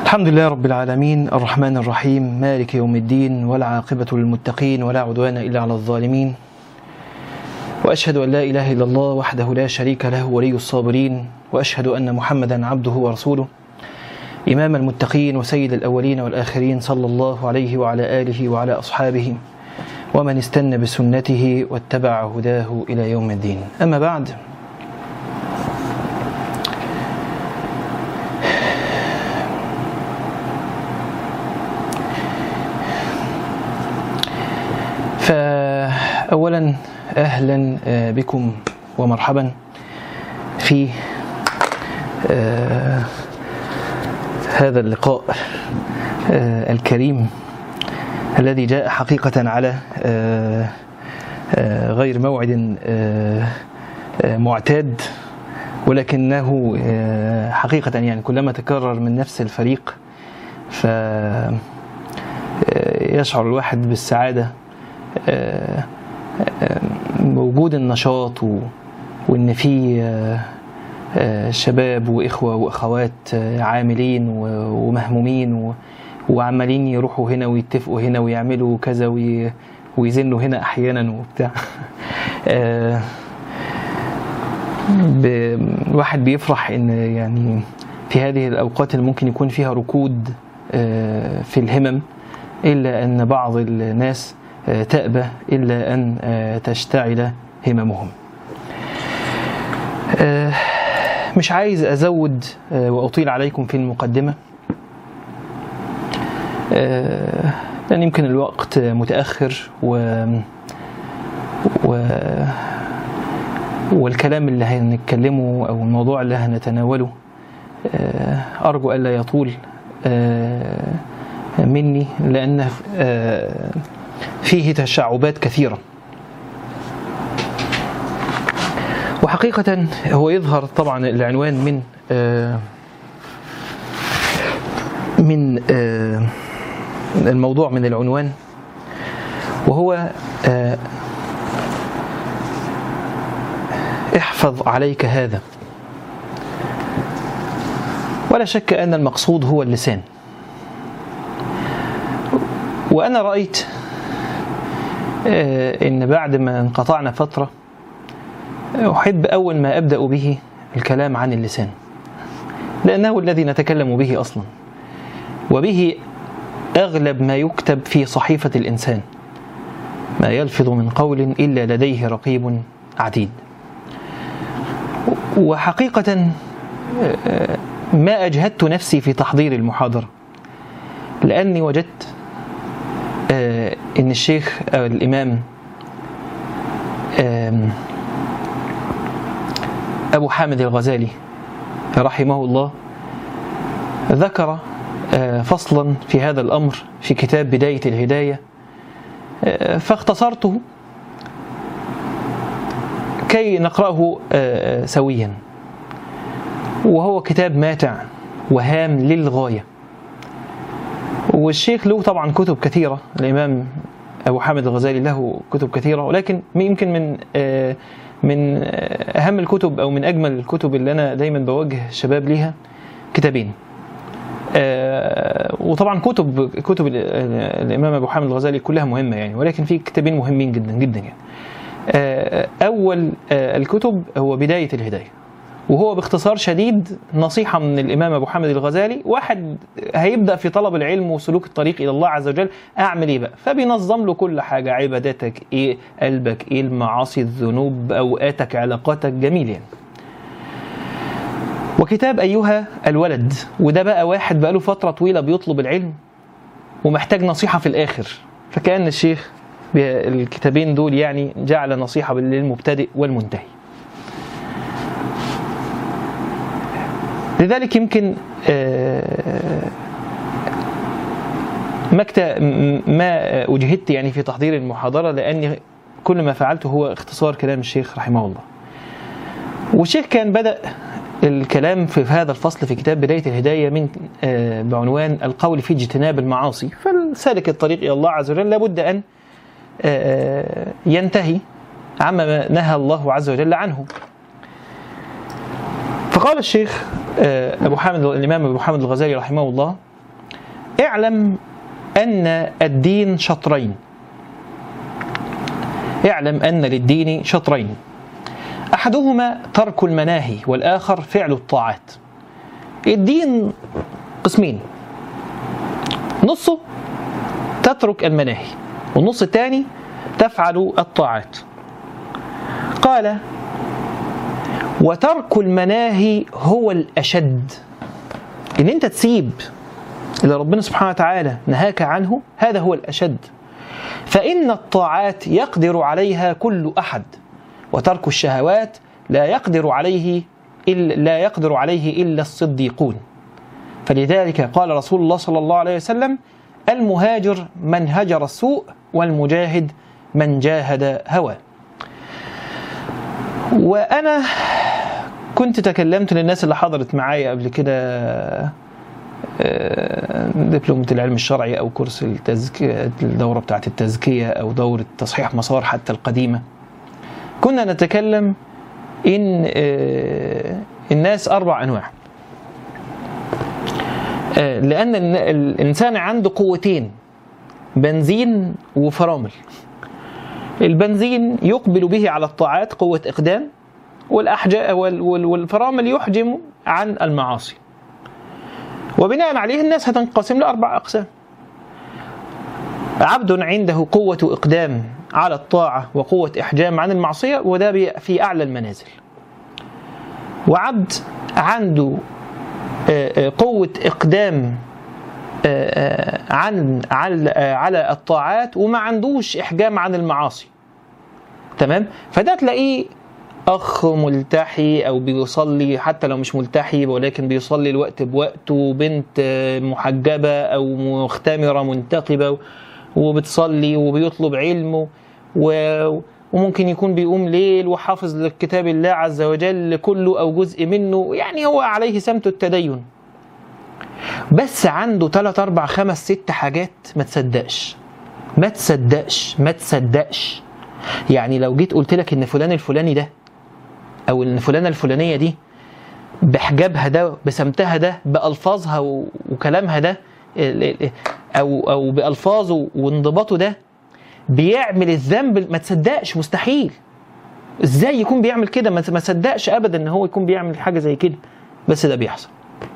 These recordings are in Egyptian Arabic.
الحمد لله رب العالمين الرحمن الرحيم مالك يوم الدين والعاقبة للمتقين ولا عدوان إلا على الظالمين وأشهد أن لا إله إلا الله وحده لا شريك له ولي الصابرين وأشهد أن محمدا عبده ورسوله إمام المتقين وسيد الأولين والآخرين صلى الله عليه وعلى آله وعلى أصحابه ومن استنى بسنته واتبع هداه إلى يوم الدين أما بعد فأولا أهلا بكم ومرحبا في هذا اللقاء الكريم الذي جاء حقيقة على غير موعد معتاد ولكنه حقيقة يعني كلما تكرر من نفس الفريق فيشعر الواحد بالسعادة موجود النشاط وان في شباب واخوه واخوات عاملين ومهمومين وعمالين يروحوا هنا ويتفقوا هنا ويعملوا كذا ويزنوا هنا احيانا وبتاع الواحد بيفرح ان يعني في هذه الاوقات اللي ممكن يكون فيها ركود في الهمم الا ان بعض الناس تأبى إلا أن تشتعل هممهم مش عايز أزود وأطيل عليكم في المقدمة لأن يمكن الوقت متأخر و, و والكلام اللي هنتكلمه أو الموضوع اللي هنتناوله أرجو ألا يطول مني لأن فيه تشعبات كثيرة وحقيقة هو يظهر طبعا العنوان من من الموضوع من العنوان وهو احفظ عليك هذا ولا شك أن المقصود هو اللسان وأنا رأيت ان بعد ما انقطعنا فتره احب اول ما ابدا به الكلام عن اللسان لانه الذي نتكلم به اصلا وبه اغلب ما يكتب في صحيفه الانسان ما يلفظ من قول الا لديه رقيب عتيد وحقيقه ما اجهدت نفسي في تحضير المحاضره لاني وجدت ان الشيخ أو الامام ابو حامد الغزالي رحمه الله ذكر فصلا في هذا الامر في كتاب بدايه الهدايه فاختصرته كي نقراه سويا وهو كتاب ماتع وهام للغايه والشيخ له طبعا كتب كثيرة الإمام أبو حامد الغزالي له كتب كثيرة ولكن يمكن من من أهم الكتب أو من أجمل الكتب اللي أنا دايما بوجه الشباب ليها كتابين وطبعا كتب كتب الإمام أبو حامد الغزالي كلها مهمة يعني ولكن في كتابين مهمين جدا جدا يعني أول الكتب هو بداية الهداية وهو باختصار شديد نصيحة من الإمام أبو حامد الغزالي واحد هيبدأ في طلب العلم وسلوك الطريق إلى الله عز وجل أعمل إيه بقى فبينظم له كل حاجة عباداتك إيه قلبك إيه المعاصي الذنوب أوقاتك علاقاتك جميل يعني وكتاب أيها الولد وده بقى واحد بقى له فترة طويلة بيطلب العلم ومحتاج نصيحة في الآخر فكأن الشيخ الكتابين دول يعني جعل نصيحة للمبتدئ والمنتهي لذلك يمكن ما أجهدت يعني في تحضير المحاضرة لأني كل ما فعلته هو اختصار كلام الشيخ رحمه الله والشيخ كان بدأ الكلام في هذا الفصل في كتاب بداية الهداية من بعنوان القول في اجتناب المعاصي فالسالك الطريق إلى الله عز وجل لابد أن ينتهي عما نهى الله عز وجل عنه فقال الشيخ أبو حامد الإمام أبو حامد الغزالي رحمه الله اعلم أن الدين شطرين اعلم أن للدين شطرين أحدهما ترك المناهي والآخر فعل الطاعات الدين قسمين نصه تترك المناهي والنص الثاني تفعل الطاعات قال وترك المناهي هو الأشد إن أنت تسيب اللي ربنا سبحانه وتعالى نهاك عنه هذا هو الأشد فإن الطاعات يقدر عليها كل أحد وترك الشهوات لا يقدر عليه إلا لا يقدر عليه إلا الصديقون فلذلك قال رسول الله صلى الله عليه وسلم المهاجر من هجر السوء والمجاهد من جاهد هواه وأنا كنت تكلمت للناس اللي حضرت معايا قبل كده آه، دبلومة العلم الشرعي أو كورس التزكية الدورة بتاعة التزكية أو دورة تصحيح مسار حتى القديمة كنا نتكلم إن آه، الناس أربع أنواع آه، لأن ال- الإنسان عنده قوتين بنزين وفرامل البنزين يقبل به على الطاعات قوة إقدام والأحجاء وال- وال- والفرامل يحجم عن المعاصي وبناء عليه الناس هتنقسم لأربع أقسام عبد عنده قوة إقدام على الطاعة وقوة إحجام عن المعصية وده بي- في أعلى المنازل وعبد عنده آه، آه، قوة إقدام آه، آه، عن على آه، على الطاعات وما عندوش إحجام عن المعاصي تمام فده تلاقيه اخ ملتحي او بيصلي حتى لو مش ملتحي ولكن بيصلي الوقت بوقته بنت آه، محجبه او مختمره منتقبه وبتصلي وبيطلب علمه و وممكن يكون بيقوم ليل وحافظ لكتاب الله عز وجل كله او جزء منه يعني هو عليه سمت التدين بس عنده ثلاث اربع خمس ست حاجات ما تصدقش ما تصدقش ما تصدقش يعني لو جيت قلت لك ان فلان الفلاني ده او ان فلانه الفلانيه دي بحجابها ده بسمتها ده بالفاظها و- وكلامها ده ال- ال- او او بالفاظه وانضباطه ده بيعمل الذنب ما تصدقش مستحيل ازاي يكون بيعمل كده ما ما تصدقش ابدا ان هو يكون بيعمل حاجه زي كده بس ده بيحصل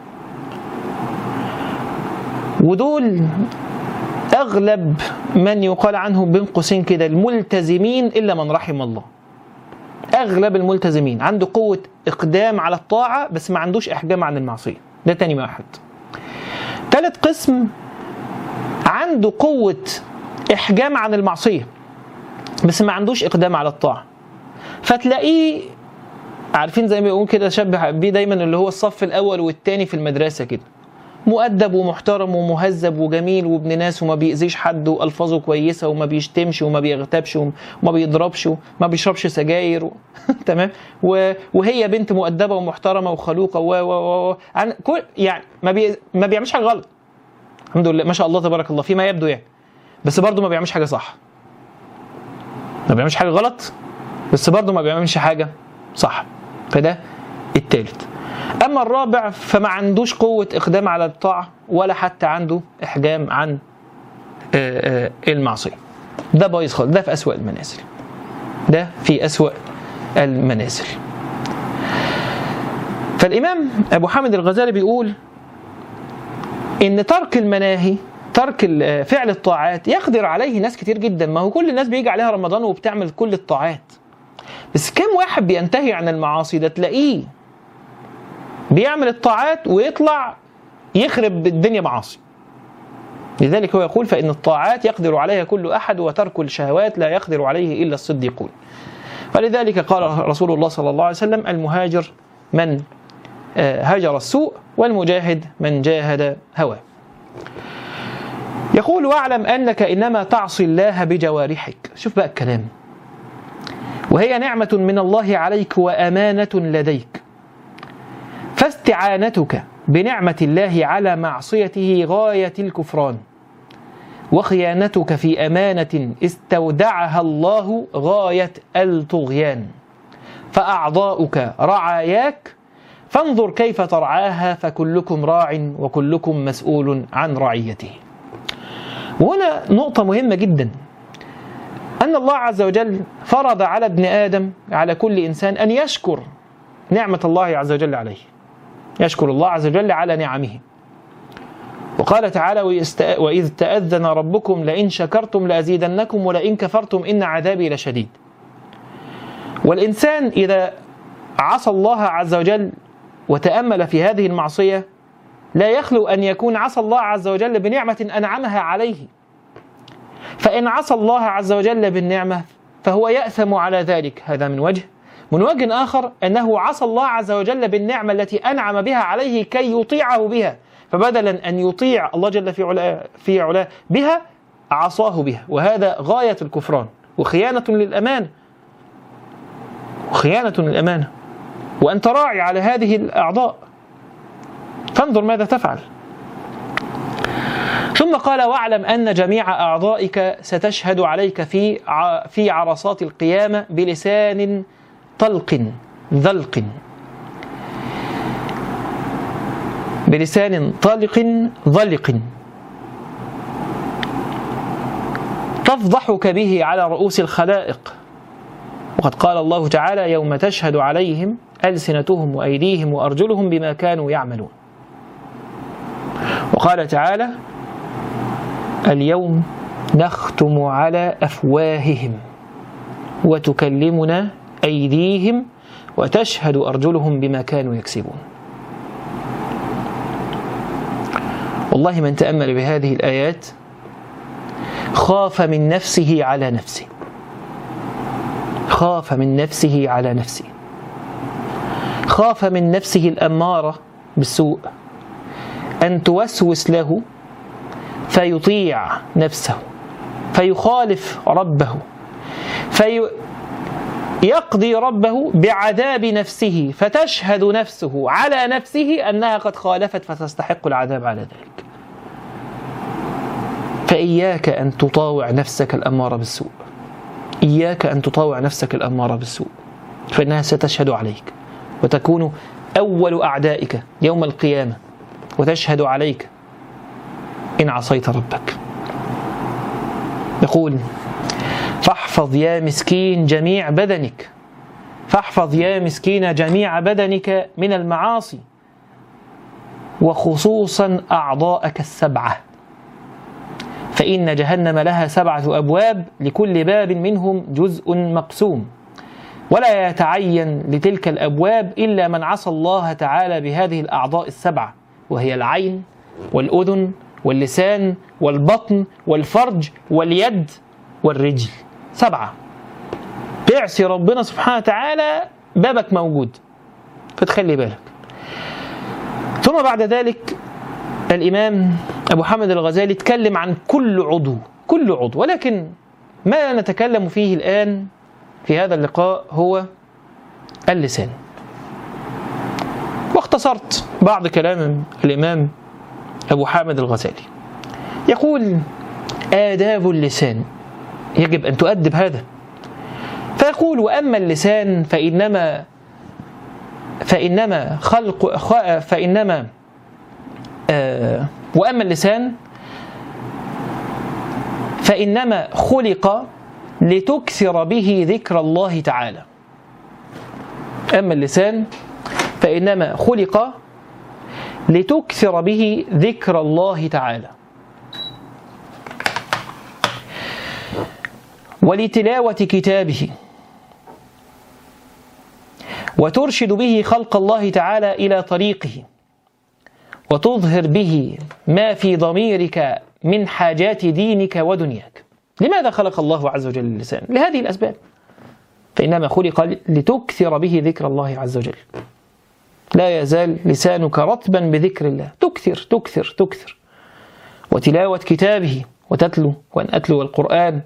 ودول اغلب من يقال عنهم بين قوسين كده الملتزمين الا من رحم الله اغلب الملتزمين عنده قوه اقدام على الطاعه بس ما عندوش احجام عن المعصيه ده تاني واحد تالت قسم عنده قوه احجام عن المعصيه بس ما عندوش اقدام على الطاعه فتلاقيه عارفين زي ما بيقول كده شبه بيه دايما اللي هو الصف الاول والتاني في المدرسه كده مؤدب ومحترم ومهذب وجميل وابن ناس وما بيأذيش حد والفاظه كويسه وما بيشتمش وما بيغتابش وما بيضربش وما بيشربش سجاير و... تمام و... وهي بنت مؤدبه ومحترمه وخلوقه و و و عن كل يعني ما بي... ما بيعملش حاجه غلط الحمد لله ما شاء الله تبارك الله فيما يبدو يعني بس برضه ما بيعملش حاجه صح ما بيعملش حاجه غلط بس برضه ما بيعملش حاجه صح فده التالت اما الرابع فما عندوش قوه اقدام على الطاعه ولا حتى عنده احجام عن آه، آه، المعصيه ده بايظ خالص ده في اسوا المنازل ده في اسوا المنازل فالامام ابو حامد الغزالي بيقول ان ترك المناهي ترك ال- فعل الطاعات يقدر عليه ناس كتير جدا ما هو كل الناس بيجي عليها رمضان وبتعمل كل الطاعات بس كم واحد بينتهي عن المعاصي ده تلاقيه بيعمل الطاعات ويطلع يخرب الدنيا معاصي لذلك هو يقول فإن الطاعات يقدر عليها كل أحد وترك الشهوات لا يقدر عليه إلا الصديقون فلذلك قال رسول الله صلى الله عليه وسلم المهاجر من آه، هاجر السوء والمجاهد من جاهد هواه يقول واعلم أنك إنما تعصي الله بجوارحك شوف بقى الكلام وهي نعمة من الله عليك وأمانة لديك فاستعانتك بنعمة الله على معصيته غاية الكفران وخيانتك في أمانة استودعها الله غاية الطغيان فأعضاؤك رعاياك فانظر كيف ترعاها فكلكم راع وكلكم مسؤول عن رعيته وهنا نقطة مهمة جدا أن الله عز وجل فرض على ابن آدم على كل إنسان أن يشكر نعمة الله عز وجل عليه يشكر الله عز وجل على نعمه وقال تعالى وإذ تأذن ربكم لئن شكرتم لأزيدنكم ولئن كفرتم إن عذابي لشديد والإنسان إذا عصى الله عز وجل وتأمل في هذه المعصية لا يخلو أن يكون عصى الله عز وجل بنعمة أنعمها عليه فإن عصى الله عز وجل بالنعمة فهو يأثم على ذلك هذا من وجه من وجه آخر أنه عصى الله عز وجل بالنعمة التي أنعم بها عليه كي يطيعه بها فبدلا أن يطيع الله جل في علاه, في علاه بها عصاه بها وهذا غاية الكفران وخيانة للأمانة وخيانة للأمانة وأنت راعي على هذه الأعضاء فانظر ماذا تفعل ثم قال واعلم أن جميع أعضائك ستشهد عليك في في عرصات القيامة بلسان طلق ذلق بلسان طلق ظلق تفضحك به على رؤوس الخلائق وقد قال الله تعالى يوم تشهد عليهم ألسنتهم وأيديهم وأرجلهم بما كانوا يعملون وقال تعالى اليوم نختم على أفواههم وتكلمنا أيديهم وتشهد أرجلهم بما كانوا يكسبون والله من تأمل بهذه الآيات خاف من نفسه على نفسه خاف من نفسه على نفسه خاف من نفسه الأمارة بالسوء أن توسوس له فيطيع نفسه فيخالف ربه فيقضي ربه بعذاب نفسه فتشهد نفسه على نفسه أنها قد خالفت فتستحق العذاب على ذلك فإياك أن تطاوع نفسك الأمارة بالسوء إياك أن تطاوع نفسك الأمارة بالسوء فإنها ستشهد عليك وتكون أول أعدائك يوم القيامة وتشهد عليك إن عصيت ربك يقول فاحفظ يا مسكين جميع بدنك فاحفظ يا مسكين جميع بدنك من المعاصي وخصوصا أعضاءك السبعة فإن جهنم لها سبعة أبواب لكل باب منهم جزء مقسوم ولا يتعين لتلك الأبواب إلا من عصى الله تعالى بهذه الأعضاء السبعة وهي العين والأذن واللسان والبطن والفرج واليد والرجل سبعة تعصي ربنا سبحانه وتعالى بابك موجود فتخلي بالك ثم بعد ذلك الإمام أبو حامد الغزالي اتكلم عن كل عضو كل عضو ولكن ما نتكلم فيه الآن في هذا اللقاء هو اللسان واختصرت بعض كلام الإمام أبو حامد الغزالي يقول آداب اللسان يجب أن تؤدب هذا فيقول وأما اللسان فإنما فإنما خلق فإنما آه وأما اللسان فإنما خلق لتكثر به ذكر الله تعالى أما اللسان فإنما خلق لتكثر به ذكر الله تعالى ولتلاوة كتابه وترشد به خلق الله تعالى إلى طريقه وتظهر به ما في ضميرك من حاجات دينك ودنياك لماذا خلق الله عز وجل اللسان؟ لهذه الأسباب فإنما خلق لتكثر به ذكر الله عز وجل لا يزال لسانك رطبا بذكر الله تكثر تكثر تكثر وتلاوة كتابه وتتلو وأن أتلو القرآن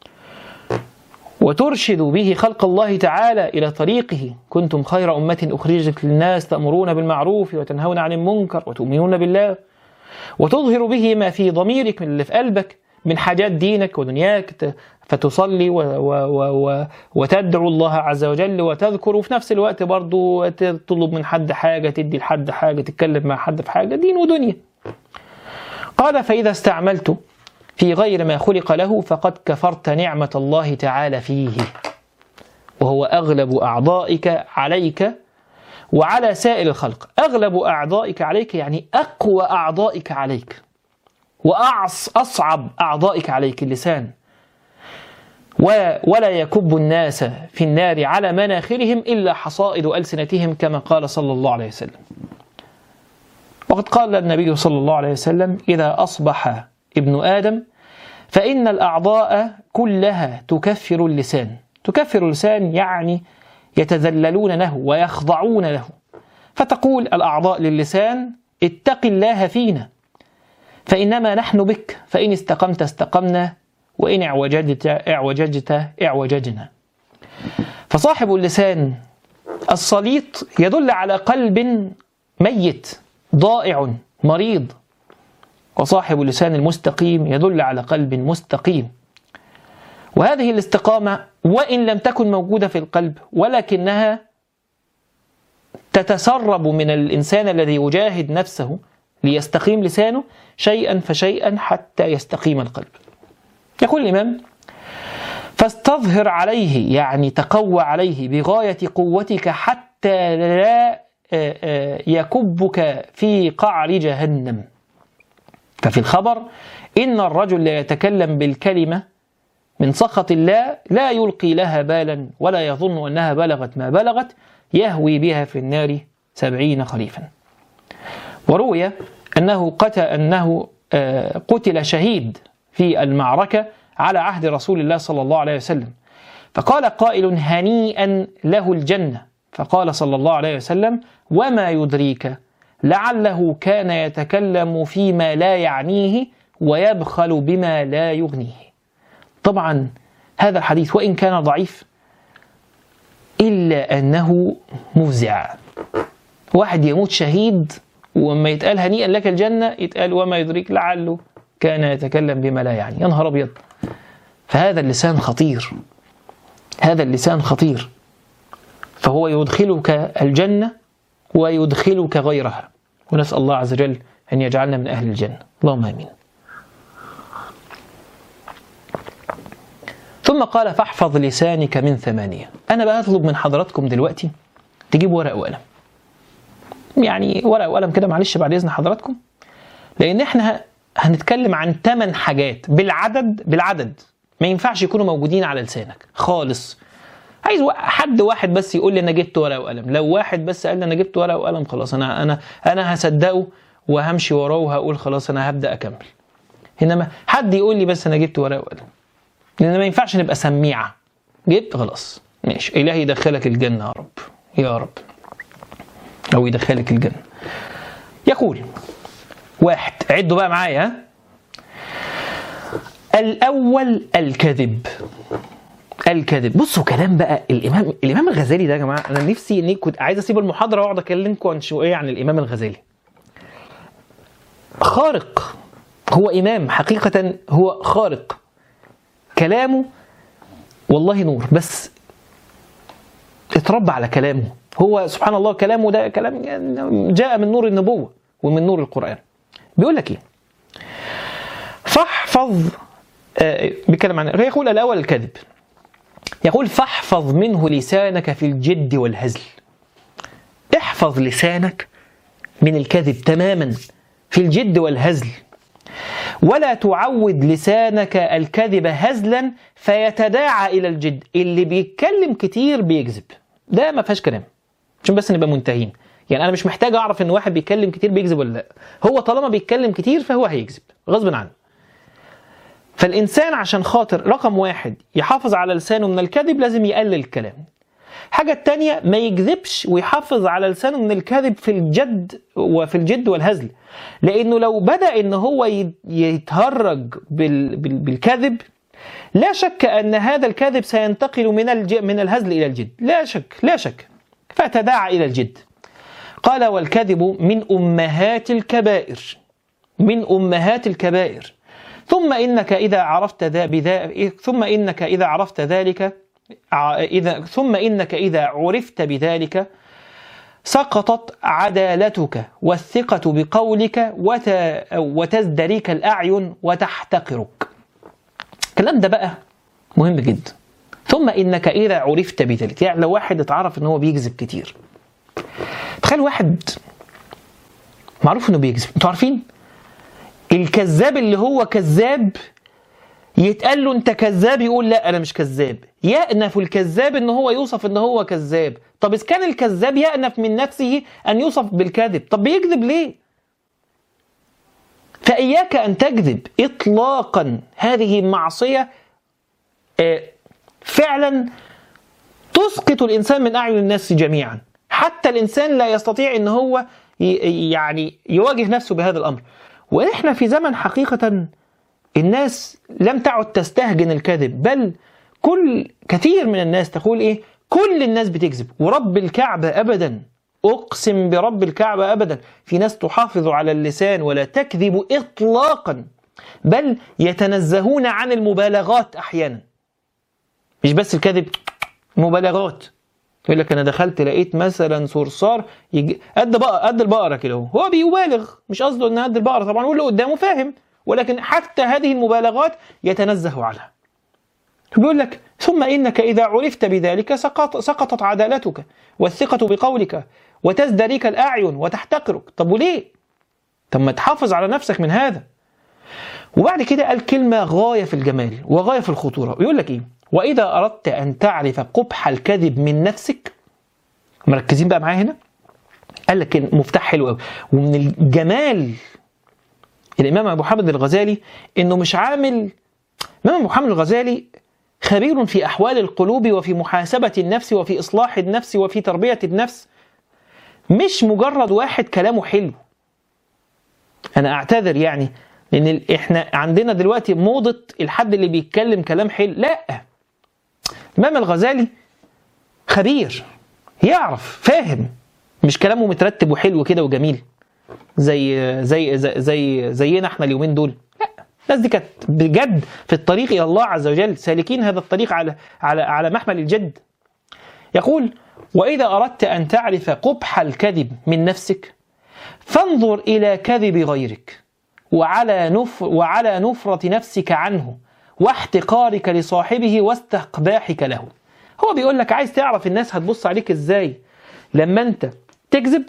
وترشد به خلق الله تعالى إلى طريقه كنتم خير أمة أخرجت للناس تأمرون بالمعروف وتنهون عن المنكر وتؤمنون بالله وتظهر به ما في ضميرك من اللي في قلبك من حاجات دينك ودنياك فتصلي و و و و وتدعو الله عز وجل وتذكر وفي نفس الوقت برضو تطلب من حد حاجة تدي لحد حاجة تتكلم مع حد في حاجة دين ودنيا قال فإذا استعملت في غير ما خلق له فقد كفرت نعمة الله تعالى فيه وهو أغلب أعضائك عليك وعلى سائر الخلق أغلب أعضائك عليك يعني أقوى أعضائك عليك وأصعب أعضائك عليك اللسان ولا يكب الناس في النار على مناخرهم إلا حصائد ألسنتهم كما قال صلى الله عليه وسلم وقد قال النبي صلى الله عليه وسلم إذا أصبح ابن آدم فإن الأعضاء كلها تكفر اللسان تكفر اللسان يعني يتذللون له ويخضعون له فتقول الأعضاء للسان اتق الله فينا فإنما نحن بك فإن استقمت استقمنا وإن اعوججت اعوججت اعوججنا فصاحب اللسان السليط يدل على قلب ميت ضائع مريض وصاحب اللسان المستقيم يدل على قلب مستقيم وهذه الاستقامة وإن لم تكن موجودة في القلب ولكنها تتسرب من الإنسان الذي يجاهد نفسه ليستقيم لسانه شيئا فشيئا حتى يستقيم القلب يقول الإمام فاستظهر عليه يعني تقوى عليه بغاية قوتك حتى لا آه، آه، يكبك في قعر جهنم ففي الخبر إن الرجل لا يتكلم بالكلمة من سخط الله لا يلقي لها بالا ولا يظن أنها بلغت ما بلغت يهوي بها في النار سبعين خريفا وروي أنه قتل, أنه آه، قتل شهيد في المعركة على عهد رسول الله صلى الله عليه وسلم فقال قائل هنيئا له الجنة فقال صلى الله عليه وسلم وما يدريك لعله كان يتكلم فيما لا يعنيه ويبخل بما لا يغنيه طبعا هذا الحديث وإن كان ضعيف إلا أنه مفزع واحد يموت شهيد وما يتقال هنيئا لك الجنة يتقال وما يدريك لعله كان يتكلم بما لا يعني يا نهار أبيض فهذا اللسان خطير هذا اللسان خطير فهو يدخلك الجنة ويدخلك غيرها ونسأل الله عز وجل أن يجعلنا من أهل الجنة اللهم آمين ثم قال فاحفظ لسانك من ثمانية أنا بقى أطلب من حضراتكم دلوقتي تجيب ورق وقلم يعني ورق وقلم كده معلش بعد إذن حضراتكم لأن إحنا هنتكلم عن ثمان حاجات بالعدد بالعدد ما ينفعش يكونوا موجودين على لسانك خالص عايز حد واحد بس يقول لي انا جبت ورقه وقلم لو واحد بس قال لي انا جبت ورقه وقلم خلاص انا انا انا هصدقه وهمشي وراه وهقول خلاص انا هبدا اكمل انما حد يقول لي بس انا جبت ورقه وقلم لان ما ينفعش نبقى سميعه جبت خلاص ماشي الهي يدخلك الجنه يا رب يا رب او يدخلك الجنه يقول واحد عدوا بقى معايا ها الأول الكذب الكذب بصوا كلام بقى الامام الامام الغزالي ده يا جماعه انا نفسي اني كنت عايز اسيب المحاضره واقعد اكلمكم عن شويه عن الامام الغزالي خارق هو امام حقيقه هو خارق كلامه والله نور بس اتربى على كلامه هو سبحان الله كلامه ده كلام جاء من نور النبوه ومن نور القران بيقول لك ايه فاحفظ آه بيتكلم عن يقول الاول الكذب يقول فاحفظ منه لسانك في الجد والهزل احفظ لسانك من الكذب تماما في الجد والهزل ولا تعود لسانك الكذب هزلا فيتداعى الى الجد اللي بيتكلم كتير بيكذب ده ما فيهاش كلام عشان بس نبقى منتهين يعني انا مش محتاج اعرف ان واحد بيتكلم كتير بيكذب ولا لا هو طالما بيتكلم كتير فهو هيكذب غصب عنه فالإنسان عشان خاطر رقم واحد يحافظ على لسانه من الكذب لازم يقلل الكلام حاجة التانية ما يكذبش ويحافظ على لسانه من الكذب في الجد وفي الجد والهزل لأنه لو بدأ إن هو يتهرج بالكذب لا شك أن هذا الكذب سينتقل من من الهزل إلى الجد لا شك لا شك فتداعى إلى الجد قال والكذب من أمهات الكبائر من أمهات الكبائر ثم إنك إذا عرفت ذا بذا ثم إنك إذا عرفت ذلك ع- إذا ثم إنك إذا عرفت بذلك سقطت عدالتك والثقة بقولك وت... وتزدريك الأعين وتحتقرك الكلام ده بقى مهم جدا ثم إنك إذا عرفت بذلك يعني لو واحد اتعرف إن هو بيكذب كتير تخيل واحد معروف إنه بيكذب أنتوا عارفين الكذاب اللي هو كذاب يتقال له انت كذاب يقول لا انا مش كذاب يأنف الكذاب ان هو يوصف ان هو كذاب طب اذا كان الكذاب يأنف من نفسه ان يوصف بالكذب طب بيكذب ليه فإياك أن تكذب إطلاقا هذه معصية آه، فعلا تسقط الإنسان من أعين الناس جميعا حتى الإنسان لا يستطيع أن هو ي- يعني يواجه نفسه بهذا الأمر وإحنا في زمن حقيقة الناس لم تعد تستهجن الكذب بل كل كثير من الناس تقول ايه كل الناس بتكذب ورب الكعبة ابدا اقسم برب الكعبة ابدا في ناس تحافظ على اللسان ولا تكذب اطلاقا بل يتنزهون عن المبالغات احيانا مش بس الكذب مبالغات يقول لك انا دخلت لقيت مثلا صرصار يجي قد بقى قد البقره كده اهو هو بيبالغ مش قصده ان قد البقره طبعا واللي قدامه فاهم ولكن حتى هذه المبالغات يتنزه عنها بيقول لك ثم انك اذا عرفت بذلك سقط سقطت عدالتك والثقه بقولك وتزدريك الاعين وتحتقرك طب وليه طب ما تحافظ على نفسك من هذا وبعد كده قال كلمة غاية في الجمال وغاية في الخطورة يقول لك إيه وإذا أردت أن تعرف قبح الكذب من نفسك مركزين بقى معايا هنا قال لك مفتاح حلو قوي ومن الجمال الإمام أبو حامد الغزالي إنه مش عامل الإمام أبو حامد الغزالي خبير في أحوال القلوب وفي محاسبة النفس وفي إصلاح النفس وفي تربية النفس مش مجرد واحد كلامه حلو أنا أعتذر يعني لأن ال- إحنا عندنا دلوقتي موضة الحد اللي بيتكلم كلام حلو لا الإمام الغزالي خبير يعرف فاهم مش كلامه مترتب وحلو كده وجميل زي زي زي, زي زينا احنا اليومين دول لا الناس دي كانت بجد في الطريق الى الله عز وجل سالكين هذا الطريق على على على محمل الجد يقول واذا اردت ان تعرف قبح الكذب من نفسك فانظر الى كذب غيرك وعلى نف وعلى نفرة نفسك عنه واحتقارك لصاحبه واستقباحك له هو بيقول لك عايز تعرف الناس هتبص عليك ازاي لما انت تكذب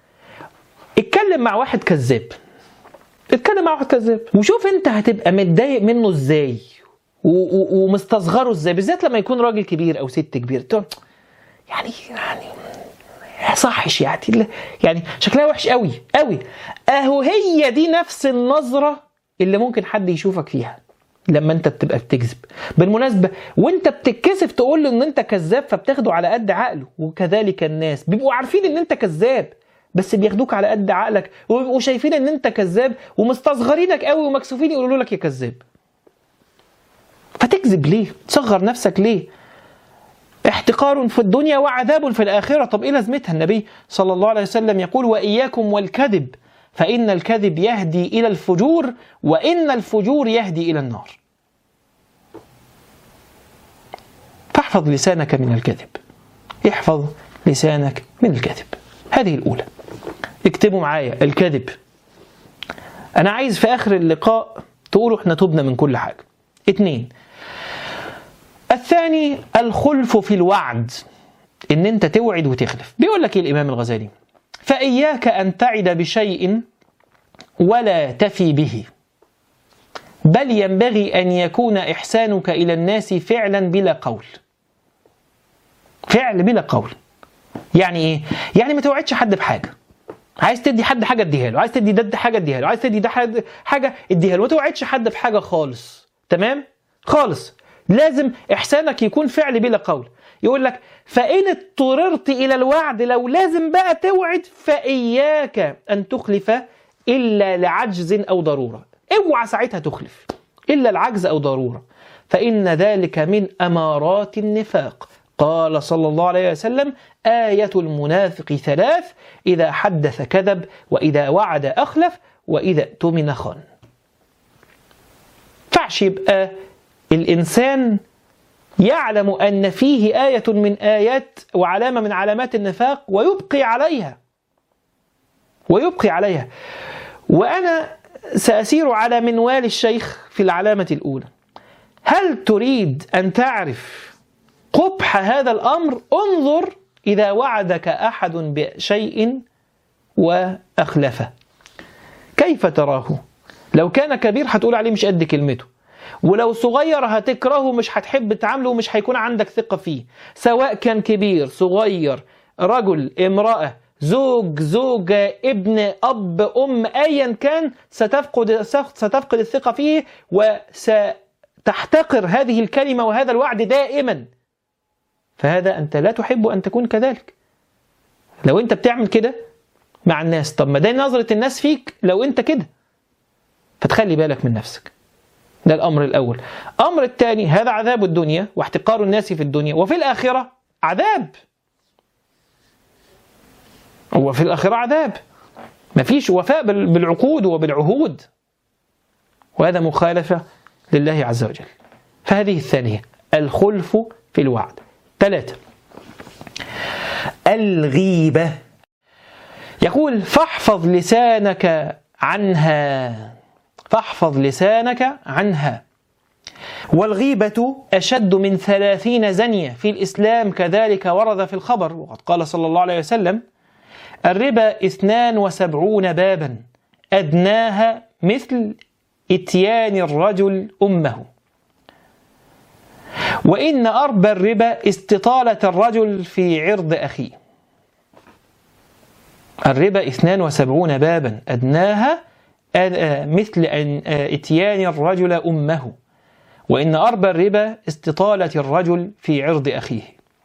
اتكلم مع واحد كذاب اتكلم مع واحد كذاب وشوف انت هتبقى متضايق منه ازاي و- و- ومستصغره ازاي بالذات لما يكون راجل كبير او ست كبير تقول يعني يعني صحش يعني يعني شكلها وحش قوي قوي اهو هي دي نفس النظره اللي ممكن حد يشوفك فيها لما انت بتبقى بتكذب بالمناسبه وانت بتتكسف تقول له ان انت كذاب فبتاخده على قد عقله وكذلك الناس بيبقوا عارفين ان انت كذاب بس بياخدوك على قد عقلك وبيبقوا شايفين ان انت كذاب ومستصغرينك قوي ومكسوفين يقولوا لك يا كذاب فتكذب ليه تصغر نفسك ليه احتقار في الدنيا وعذاب في الآخرة طب إيه لازمتها النبي صلى الله عليه وسلم يقول وإياكم والكذب فإن الكذب يهدي إلى الفجور وإن الفجور يهدي إلى النار فاحفظ لسانك من الكذب احفظ لسانك من الكذب هذه الأولى اكتبوا معايا الكذب أنا عايز في آخر اللقاء تقولوا احنا تبنا من كل حاجة اتنين الثاني الخلف في الوعد ان انت توعد وتخلف بيقول لك ايه الامام الغزالي فاياك ان تعد بشيء ولا تفي به بل ينبغي ان يكون احسانك الى الناس فعلا بلا قول فعل بلا قول يعني ايه يعني ما توعدش حد بحاجه عايز تدي حد حاجه اديها له عايز تدي ده حاجه اديها له عايز تدي ده حد- حاجه اديها له ما توعدش حد بحاجه خالص تمام خالص لازم احسانك يكون فعل بلا قول يقول لك فان اضطررت الى الوعد لو لازم بقى توعد فاياك ان تخلف الا لعجز او ضروره اوعى ساعتها تخلف الا العجز او ضروره فان ذلك من امارات النفاق قال صلى الله عليه وسلم آية المنافق ثلاث إذا حدث كذب وإذا وعد أخلف وإذا اؤتمن خان ينفعش يبقى الإنسان يعلم أن فيه آية من آيات وعلامة من علامات النفاق ويبقي عليها ويبقي عليها وأنا سأسير على منوال الشيخ في العلامة الأولى هل تريد أن تعرف قبح هذا الأمر انظر إذا وعدك أحد بشيء وأخلفه كيف تراه لو كان كبير هتقول عليه مش قد كلمته ولو صغير هتكرهه مش هتحب تعامله ومش هيكون عندك ثقة فيه سواء كان كبير صغير رجل امرأة زوج زوجة ابن أب أم أيا كان ستفقد ستفقد الثقة فيه وستحتقر هذه الكلمة وهذا الوعد دائما فهذا أنت لا تحب أن تكون كذلك لو أنت بتعمل كده مع الناس طب ما ده نظرة الناس فيك لو أنت كده فتخلي بالك من نفسك ده الأمر الأول أمر الثاني هذا عذاب الدنيا واحتقار الناس في الدنيا وفي الآخرة عذاب وفي الآخرة عذاب مفيش وفاء بالعقود وبالعهود وهذا مخالفة لله عز وجل فهذه الثانية الخلف في الوعد ثلاثة الغيبة يقول فاحفظ لسانك عنها فاحفظ لسانك عنها والغيبة أشد من ثلاثين زنية في الإسلام كذلك ورد في الخبر وقد قال صلى الله عليه وسلم الربا اثنان وسبعون بابا أدناها مثل إتيان الرجل أمه وإن أربى الربا استطالة الرجل في عرض أخيه الربا اثنان وسبعون بابا أدناها مثل أن إتيان الرجل أمه وإن أربى الربا استطالة الرجل في عرض أخيه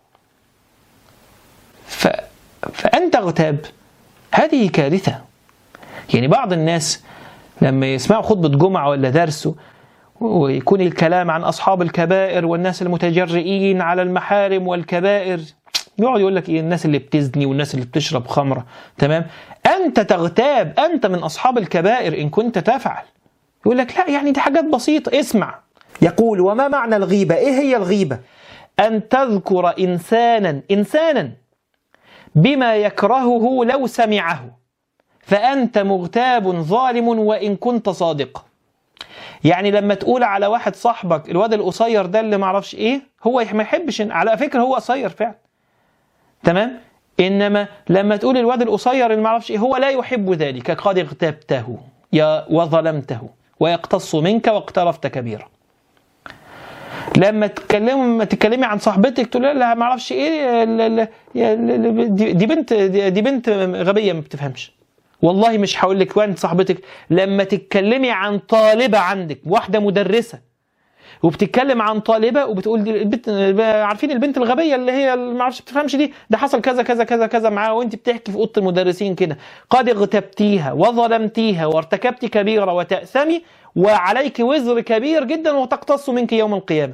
ف... فأن تغتاب هذه كارثة يعني بعض الناس لما يسمعوا خطبة جمعة ولا درس ويكون الكلام عن أصحاب الكبائر والناس المتجرئين على المحارم والكبائر يقعد يقول لك ايه الناس اللي بتزني والناس اللي بتشرب خمره تمام انت تغتاب انت من اصحاب الكبائر ان كنت تفعل يقول لك لا يعني دي حاجات بسيطه اسمع يقول وما معنى الغيبه ايه هي الغيبه ان تذكر انسانا انسانا بما يكرهه لو سمعه فانت مغتاب ظالم وان كنت صادقا يعني لما تقول على واحد صاحبك الواد القصير ده اللي معرفش ايه هو ما يحبش على فكره هو قصير فعلا تمام انما لما تقول الواد القصير اللي ما اعرفش ايه هو لا يحب ذلك قد اغتبته يا وظلمته ويقتص منك واقترفت كبيرا لما تتكلم ما تتكلمي عن صاحبتك تقول لها ما اعرفش ايه دي بنت دي بنت غبيه ما بتفهمش والله مش هقول لك وين صاحبتك لما تتكلمي عن طالبه عندك واحده مدرسه وبتتكلم عن طالبه وبتقول دي البنت عارفين البنت الغبيه اللي هي ما اعرفش بتفهمش دي ده حصل كذا كذا كذا كذا معاها وانت بتحكي في اوضه المدرسين كده قد اغتبتيها وظلمتيها وارتكبت كبيره وتاثمي وعليك وزر كبير جدا وتقتص منك يوم القيامه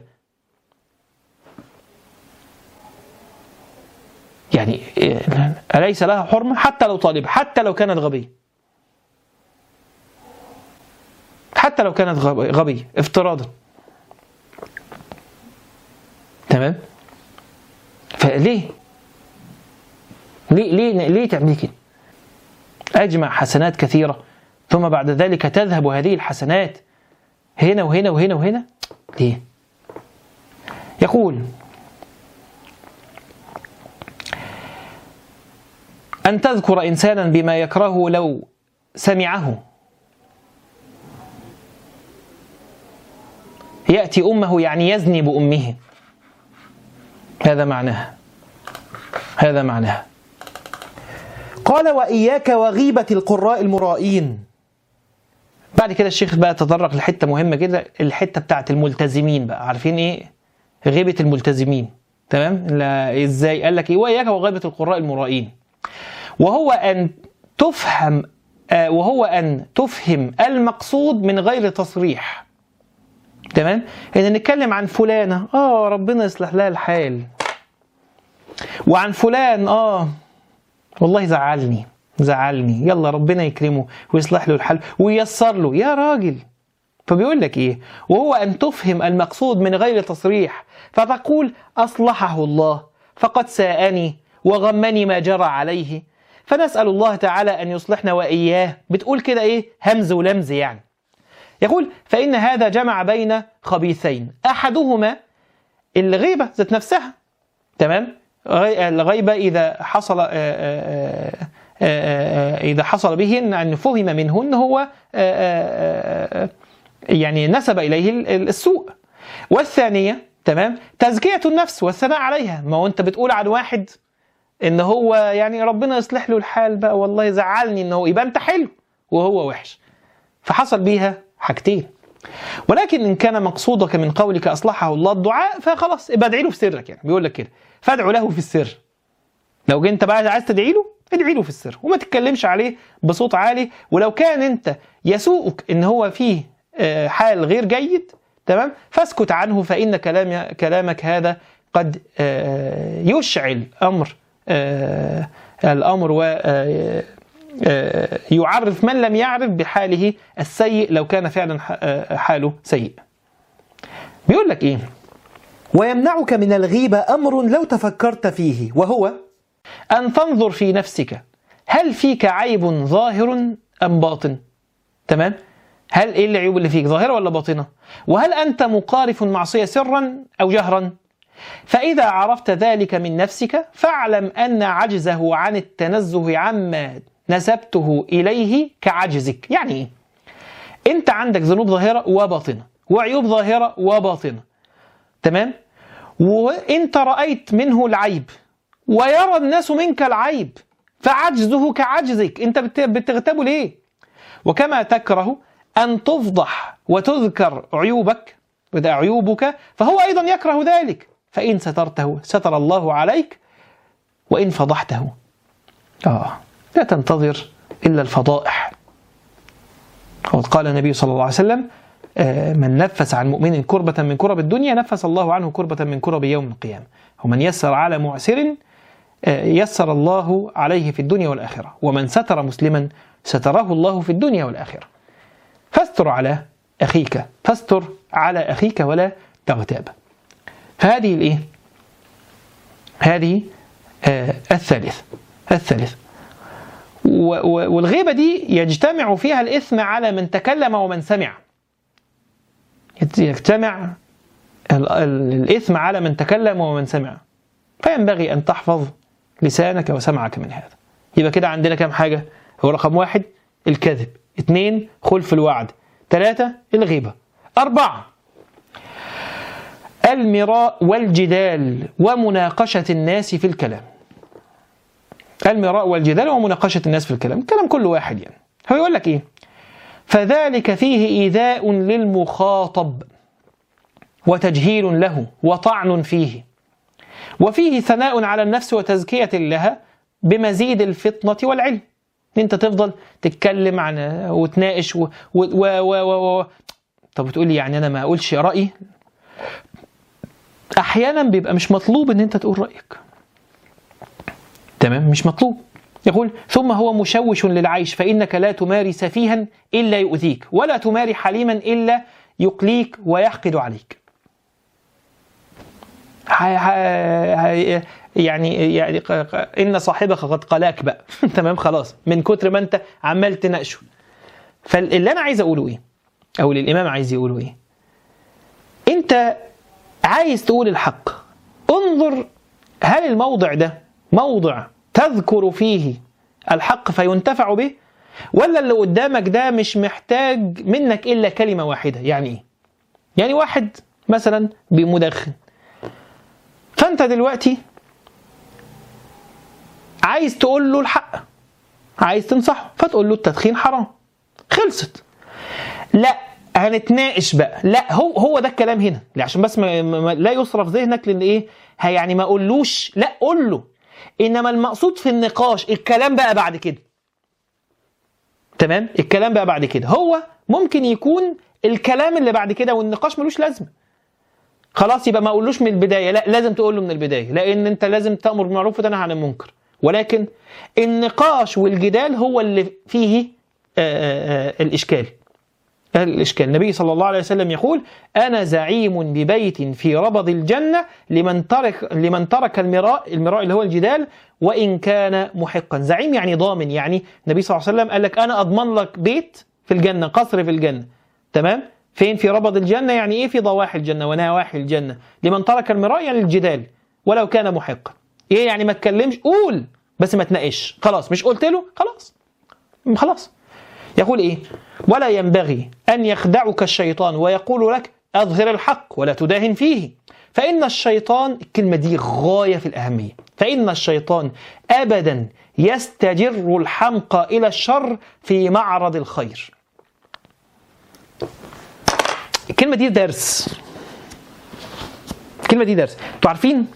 يعني أليس لها حرمة حتى لو طالبة حتى لو كانت غبية حتى لو كانت غبية افتراضا تمام فليه ليه ليه ليه تعملي كده اجمع حسنات كثيره ثم بعد ذلك تذهب هذه الحسنات هنا وهنا وهنا وهنا ليه يقول أن تذكر إنسانا بما يكرهه لو سمعه يأتي أمه يعني يزني بأمه هذا معناها هذا معناها قال وإياك وغيبة القراء المرائين بعد كده الشيخ بقى تطرق لحتة مهمة كده الحتة بتاعت الملتزمين بقى عارفين ايه غيبة الملتزمين تمام لا ازاي قال لك ايه وإياك وغيبة القراء المرائين وهو أن تفهم آه وهو أن تفهم المقصود من غير تصريح تمام ان نتكلم عن فلانة اه ربنا يصلح لها الحال وعن فلان اه والله زعلني زعلني يلا ربنا يكرمه ويصلح له الحال وييسر له يا راجل فبيقول لك ايه وهو ان تفهم المقصود من غير تصريح فتقول اصلحه الله فقد ساءني وغمني ما جرى عليه فنسال الله تعالى ان يصلحنا واياه بتقول كده ايه همز ولمز يعني يقول فان هذا جمع بين خبيثين احدهما الغيبه ذات نفسها تمام غي- الغيبه اذا حصل آه، آه، آه، آه، إذا حصل به إن- أن فهم منه أن هو آه، آه، آه، يعني نسب إليه ال- ال- السوء والثانية تمام تزكية النفس والثناء عليها ما هو أنت بتقول عن واحد إن هو يعني ربنا يصلح له الحال بقى والله زعلني إن هو يبقى أنت حلو وهو وحش فحصل بيها حاجتين ولكن ان كان مقصودك من قولك اصلحه الله الدعاء فخلاص يبقى ادعي له في سرك يعني بيقول لك كده فادعو له في السر لو انت بقى عايز تدعي له ادعي له في السر وما تتكلمش عليه بصوت عالي ولو كان انت يسوءك ان هو فيه آه، حال غير جيد تمام فاسكت عنه فان كلام كلامك هذا قد آه، يشعل امر آه، الامر و آه، آه، يعرف من لم يعرف بحاله السيء لو كان فعلا ح- آه، حاله سيء بيقول لك ايه ويمنعك من الغيبة أمر لو تفكرت فيه وهو أن تنظر في نفسك هل فيك عيب ظاهر أم باطن تمام هل إيه العيوب اللي فيك ظاهرة ولا باطنة وهل أنت مقارف معصية سرا أو جهرا فإذا عرفت ذلك من نفسك فاعلم أن عجزه عن التنزه عما نسبته إليه كعجزك يعني إيه أنت عندك ذنوب ظاهرة وباطنة وعيوب ظاهرة وباطنة تمام وانت رأيت منه العيب ويرى الناس منك العيب فعجزه كعجزك انت بت- بتغتابه ليه وكما تكره أن تفضح وتذكر عيوبك وده عيوبك فهو أيضا يكره ذلك فإن سترته ستر الله عليك وإن فضحته آه لا تنتظر إلا الفضائح وقد قال النبي صلى الله عليه وسلم آه، من نفس عن مؤمن كربة من كرب الدنيا نفس الله عنه كربة من كرب يوم القيامة ومن يسر على معسر آه، يسر الله عليه في الدنيا والآخرة ومن ستر مسلما ستره الله في الدنيا والآخرة فاستر على أخيك فاستر على أخيك ولا تغتاب فهذه الإيه؟ هذه آه الثالث الثالث و- و- والغيبة دي يجتمع فيها الإثم على من تكلم ومن سمع يت- يجتمع ال- ال- الإثم على من تكلم ومن سمع فينبغي أن تحفظ لسانك وسمعك من هذا يبقى كده عندنا كام حاجة هو رقم واحد الكذب اثنين خلف الوعد ثلاثة الغيبة أربعة المراء والجدال ومناقشة الناس في الكلام المراء والجدال ومناقشة الناس في الكلام الكلام كل واحد يعني هو يقول لك إيه فذلك فيه إيذاء للمخاطب وتجهيل له وطعن فيه وفيه ثناء على النفس وتزكية لها بمزيد الفطنة والعلم انت تفضل تتكلم عن وتناقش و, و, و, و, و, و طب بتقول لي يعني انا ما اقولش رايي احيانا بيبقى مش مطلوب ان انت تقول رايك تمام مش مطلوب يقول ثم هو مشوش للعيش فانك لا تماري سفيها الا يؤذيك ولا تماري حليما الا يقليك ويحقد عليك ح- ح- يعني يعني ق- ق- ان صاحبك قد قلاك بقى تمام خلاص من كتر ما انت عمال تناقشه فاللي انا عايز اقوله ايه او اللي الامام عايز يقوله ايه انت عايز تقول الحق انظر هل الموضع ده موضع تذكر فيه الحق فينتفع به ولا اللي قدامك ده مش محتاج منك الا كلمه واحده يعني ايه يعني واحد مثلا بمدخن فانت دلوقتي عايز تقول له الحق عايز تنصحه فتقول له التدخين حرام خلصت لا هنتناقش بقى لا هو هو ده الكلام هنا لا عشان بس ما ما لا يصرف ذهنك لان ايه ها يعني ما اقولوش لا قول له انما المقصود في النقاش الكلام بقى بعد كده تمام الكلام بقى بعد كده هو ممكن يكون الكلام اللي بعد كده والنقاش ملوش لازمه خلاص يبقى ما اقولوش من البدايه لا لازم تقول له من البدايه لان انت لازم تامر بالمعروف وتنهى عن المنكر ولكن النقاش والجدال هو اللي فيه آآ آآ الاشكال الإشكال النبي صلى الله عليه وسلم يقول أنا زعيم ببيت في ربض الجنة لمن ترك لمن ترك المراء المراء اللي هو الجدال وإن كان محقا زعيم يعني ضامن يعني النبي صلى الله عليه وسلم قال لك أنا أضمن لك بيت في الجنة قصر في الجنة تمام فين في ربض الجنة يعني إيه في ضواحي الجنة ونواحي الجنة لمن ترك المراء يعني الجدال ولو كان محقا إيه يعني ما تكلمش قول بس ما تناقش خلاص مش قلت له خلاص خلاص يقول ايه ولا ينبغي ان يخدعك الشيطان ويقول لك اظهر الحق ولا تداهن فيه فان الشيطان الكلمه دي غايه في الاهميه فان الشيطان ابدا يستجر الحمقى الى الشر في معرض الخير الكلمه دي درس الكلمه دي درس انتوا عارفين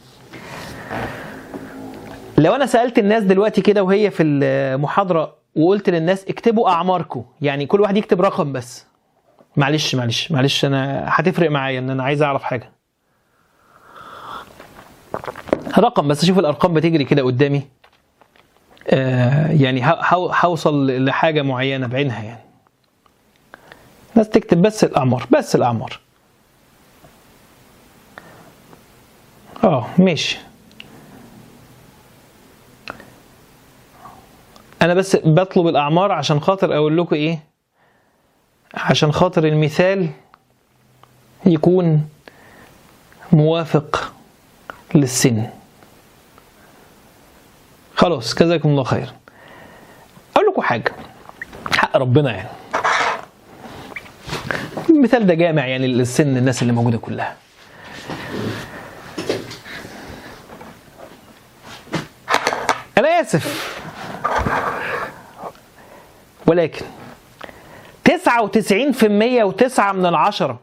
لو انا سالت الناس دلوقتي كده وهي في المحاضره وقلت للناس اكتبوا اعماركم يعني كل واحد يكتب رقم بس معلش معلش معلش انا هتفرق معايا ان انا عايز اعرف حاجه رقم بس اشوف الارقام بتجري كده قدامي آه يعني هوصل لحاجه معينه بعينها يعني الناس تكتب بس الاعمار بس الاعمار اه ماشي انا بس بطلب الاعمار عشان خاطر اقول لكم ايه عشان خاطر المثال يكون موافق للسن خلاص جزاكم الله خير اقول لكم حاجه حق ربنا يعني المثال ده جامع يعني للسن الناس اللي موجوده كلها انا اسف ولكن 99% وتسعة من العشرة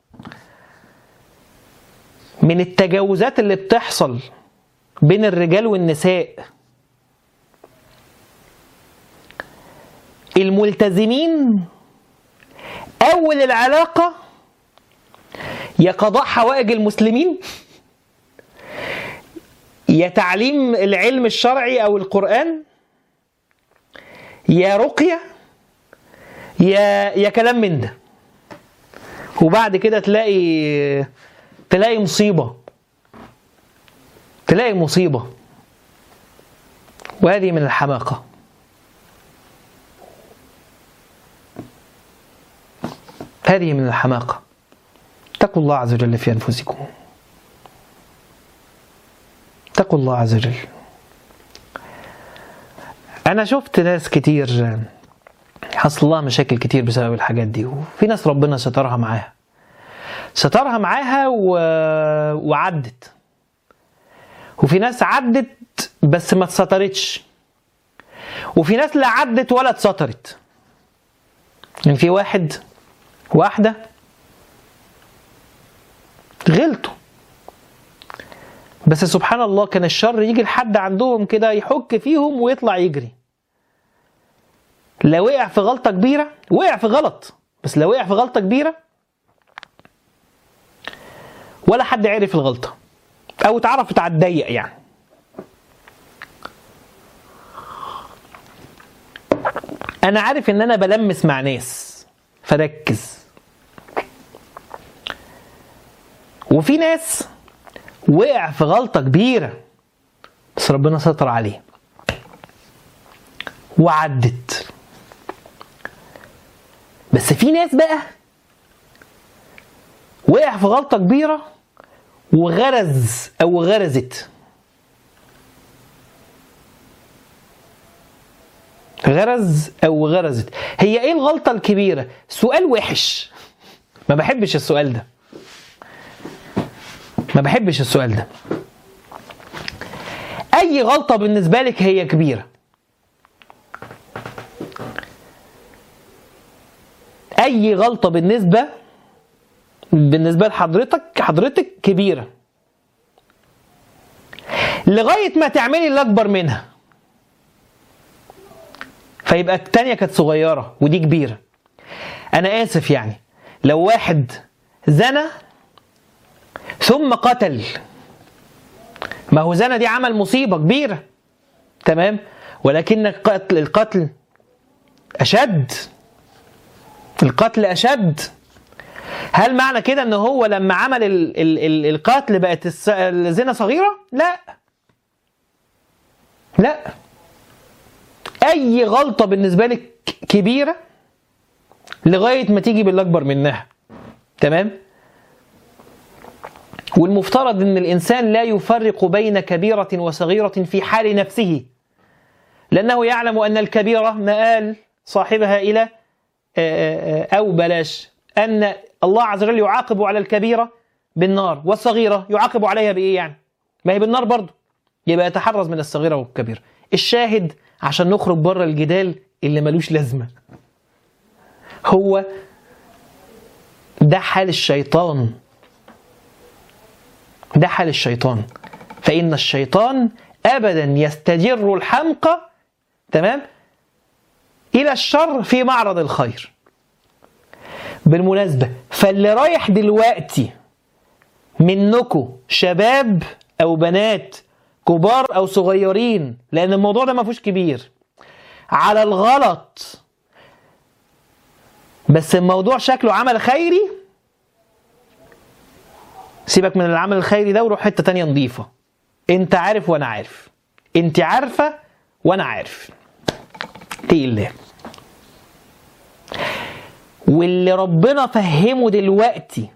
من التجاوزات اللي بتحصل بين الرجال والنساء الملتزمين أول العلاقة يا قضاء حوائج المسلمين يا تعليم العلم الشرعي أو القرآن يا رقية يا يا كلام من ده وبعد كده تلاقي تلاقي مصيبة تلاقي مصيبة وهذه من الحماقة هذه من الحماقة اتقوا الله عز وجل في أنفسكم اتقوا الله عز وجل أنا شفت ناس كتير حصل لها مشاكل كتير بسبب الحاجات دي وفي ناس ربنا سترها معاها سترها معاها و... وعدت وفي ناس عدت بس ما اتسترتش وفي ناس لا عدت ولا اتسترت يعني في واحد واحدة غلطوا بس سبحان الله كان الشر يجي لحد عندهم كده يحك فيهم ويطلع يجري لا وقع في غلطة كبيرة وقع في غلط بس لو وقع في غلطة كبيرة ولا حد عرف الغلطة أو اتعرفت على الضيق يعني أنا عارف إن أنا بلمس مع ناس فركز وفي ناس وقع في غلطة كبيرة بس ربنا ستر عليه وعدت بس في ناس بقى وقع في غلطة كبيرة وغرز أو غرزت غرز أو غرزت هي إيه الغلطة الكبيرة؟ سؤال وحش ما بحبش السؤال ده ما بحبش السؤال ده أي غلطة بالنسبة لك هي كبيرة أي غلطة بالنسبة بالنسبة لحضرتك حضرتك كبيرة لغاية ما تعملي اللي أكبر منها فيبقى التانية كانت صغيرة ودي كبيرة أنا آسف يعني لو واحد زنى ثم قتل ما هو زنا دي عمل مصيبة كبيرة تمام ولكن القتل, القتل أشد القتل اشد هل معنى كده ان هو لما عمل ال ال ال القتل بقت الس- الزنا صغيره لا لا اي غلطه بالنسبه لك كبيره لغايه ما تيجي بالاكبر منها تمام والمفترض ان الانسان لا يفرق بين كبيره وصغيره في حال نفسه لانه يعلم ان الكبيره مآل صاحبها الى آه، آه، او بلاش ان الله عز وجل يعاقب على الكبيره بالنار والصغيره يعاقب عليها بايه يعني ما هي بالنار برضه يبقى يتحرز من الصغيره والكبيره الشاهد عشان نخرج بره الجدال اللي ملوش لازمه هو ده حال الشيطان ده حال الشيطان فإن الشيطان أبدا يستجر الحمقى تمام إلى الشر في معرض الخير بالمناسبة فاللي رايح دلوقتي منكم شباب أو بنات كبار أو صغيرين لأن الموضوع ده ما فيهوش كبير على الغلط بس الموضوع شكله عمل خيري سيبك من العمل الخيري ده وروح حته تانية نظيفه انت عارف وانا عارف انت عارفه وانا عارف اتقي الله واللي ربنا فهمه دلوقتي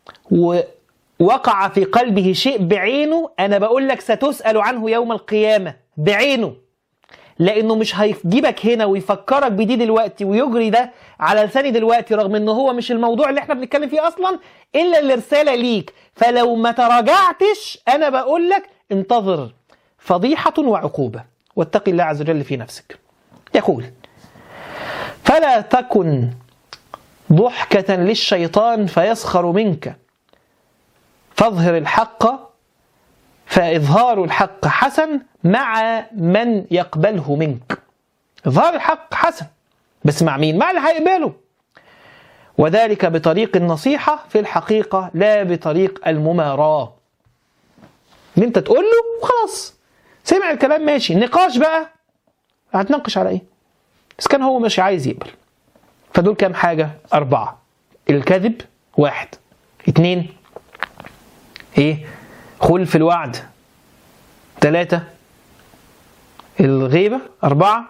ووقع في قلبه شيء بعينه انا بقول لك ستسال عنه يوم القيامه بعينه لانه مش هيجيبك هنا ويفكرك بدي دلوقتي ويجري ده على لساني دلوقتي رغم ان هو مش الموضوع اللي احنا بنتكلم فيه اصلا الا الرساله ليك فلو ما تراجعتش انا بقول لك انتظر فضيحه وعقوبه واتق الله عز وجل في نفسك يقول فلا تكن ضحكة للشيطان فيسخر منك فاظهر الحق فإظهار الحق حسن مع من يقبله منك إظهار الحق حسن بس مع مين؟ مع اللي هيقبله وذلك بطريق النصيحة في الحقيقة لا بطريق المماراة ان انت تقول له وخلاص سمع الكلام ماشي نقاش بقى هتناقش على ايه بس كان هو مش عايز يقبل فدول كام حاجة أربعة الكذب واحد اتنين ايه خلف الوعد ثلاثة الغيبة أربعة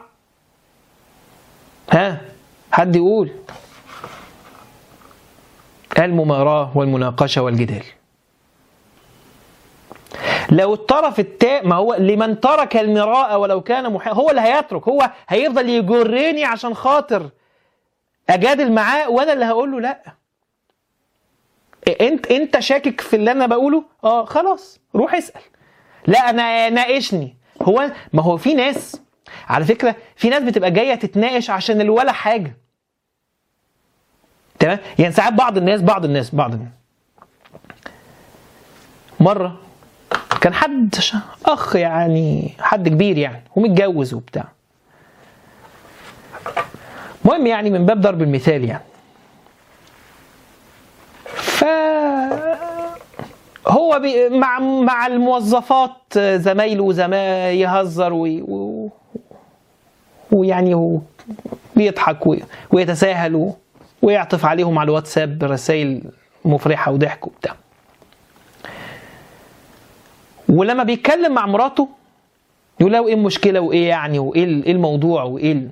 ها حد يقول المماراة والمناقشة والجدال لو الطرف التا ما هو لمن ترك المراء ولو كان محا هو اللي هيترك هو هيفضل يجرني عشان خاطر اجادل معاه وانا اللي هقول له لا انت انت شاكك في اللي انا بقوله اه خلاص روح اسال لا انا ناقشني هو ما هو في ناس على فكره في ناس بتبقى جايه تتناقش عشان الولا حاجه تمام يعني ساعات بعض الناس بعض الناس بعض الناس مره كان حد ش- اخ يعني حد كبير يعني ومتجوز وبتاع المهم يعني من باب ضرب المثال يعني ف هو بي مع مع الموظفات زمايله زما يهزر وي و- ويعني هو بيضحك وي- ويتساهل و- ويعطف عليهم على الواتساب رسائل مفرحه وضحك وبتاع ولما بيتكلم مع مراته يقول لها ايه المشكله وايه يعني وايه ال- إيه الموضوع وايه ال...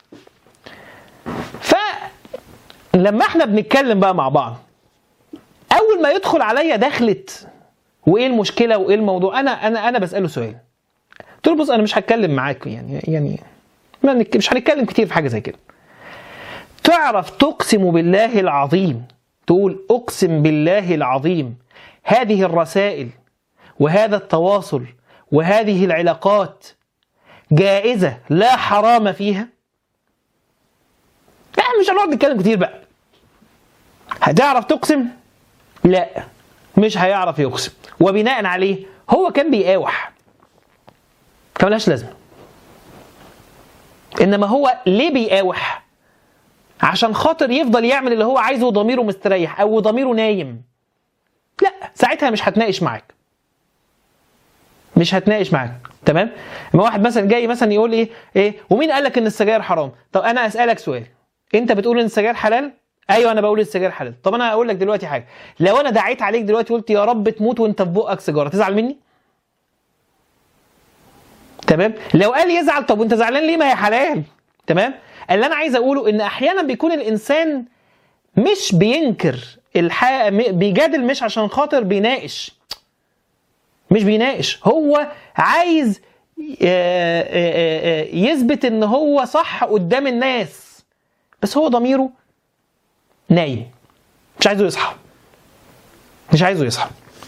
فلما احنا بنتكلم بقى مع بعض اول ما يدخل عليا دخلت وايه المشكله وايه الموضوع انا انا انا بساله سؤال قلت له بص انا مش هتكلم معاك يعني يعني ما نك- مش هنتكلم كتير في حاجه زي كده تعرف تقسم بالله العظيم تقول اقسم بالله العظيم هذه الرسائل وهذا التواصل وهذه العلاقات جائزه لا حرام فيها لا مش هنقعد نتكلم كتير بقى هتعرف تقسم لا مش هيعرف يقسم وبناء عليه هو كان بيقاوح فملهاش لازمه انما هو ليه بيقاوح عشان خاطر يفضل يعمل اللي هو عايزه وضميره مستريح او ضميره نايم لا ساعتها مش هتناقش معاك مش هتناقش معاك تمام اما واحد مثلا جاي مثلا يقول ايه ايه ومين قال لك ان السجاير حرام طب انا اسالك سؤال انت بتقول ان السجاير حلال ايوه انا بقول السجاير حلال طب انا اقول لك دلوقتي حاجه لو انا دعيت عليك دلوقتي قلت يا رب تموت وانت في بقك سيجاره تزعل مني تمام لو قال يزعل طب وانت زعلان ليه ما هي حلال تمام اللي انا عايز اقوله ان احيانا بيكون الانسان مش بينكر الح... بيجادل مش عشان خاطر بيناقش مش بيناقش هو عايز آه، آه، آه، يثبت ان هو صح قدام الناس بس هو ضميره نايم مش عايزه يصحى مش عايزه يصحى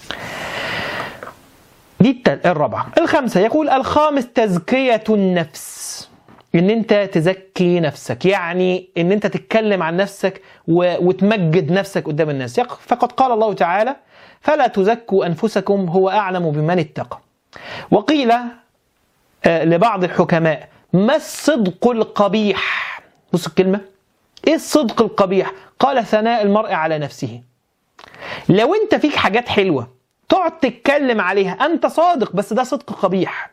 دي التل... الرابعة الخامسة يقول الخامس تزكية النفس ان انت تزكي نفسك يعني ان انت تتكلم عن نفسك و... وتمجد نفسك قدام الناس يق- فقد قال الله تعالى فلا تزكوا انفسكم هو اعلم بمن اتقى وقيل آه، لبعض الحكماء ما الصدق القبيح بص الكلمة ايه الصدق القبيح قال ثناء المرء على نفسه لو انت فيك حاجات حلوة تقعد تتكلم عليها انت صادق بس ده صدق قبيح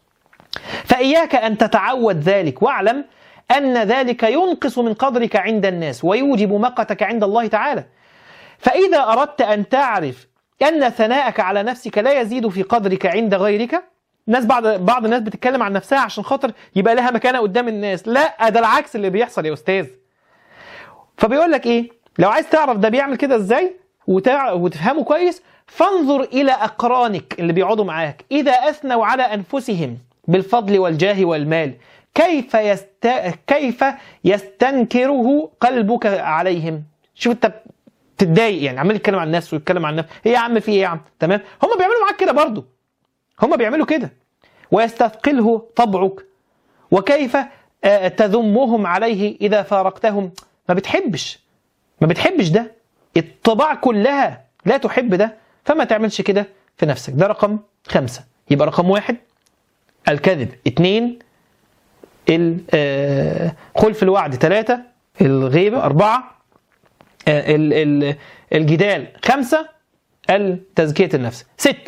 فإياك أن تتعود ذلك واعلم أن ذلك ينقص من قدرك عند الناس ويوجب مقتك عند الله تعالى فإذا أردت أن تعرف أن ثناءك على نفسك لا يزيد في قدرك عند غيرك ناس بعض بعض الناس بتتكلم عن نفسها عشان خاطر يبقى لها مكانه قدام الناس لا ده العكس اللي بيحصل يا استاذ فبيقول لك ايه لو عايز تعرف ده بيعمل كده ازاي وتع... وتفهمه كويس فانظر الى اقرانك اللي بيقعدوا معاك اذا اثنوا على انفسهم بالفضل والجاه والمال كيف يست... كيف يستنكره قلبك عليهم شوف انت تتضايق يعني عمال يتكلم عن الناس ويتكلم عن نفسه ايه يا عم في ايه يا عم تمام هم بيعملوا معاك كده برضه هم بيعملوا كده ويستثقله طبعك وكيف آه، تذمهم عليه اذا فارقتهم ما بتحبش ما بتحبش ده الطباع كلها لا تحب ده فما تعملش كده في نفسك ده رقم خمسة يبقى رقم واحد الكذب اتنين ال- آه، خلف الوعد ثلاثة الغيبة أربعة آه، ال- ال- الجدال خمسة التزكية النفس ستة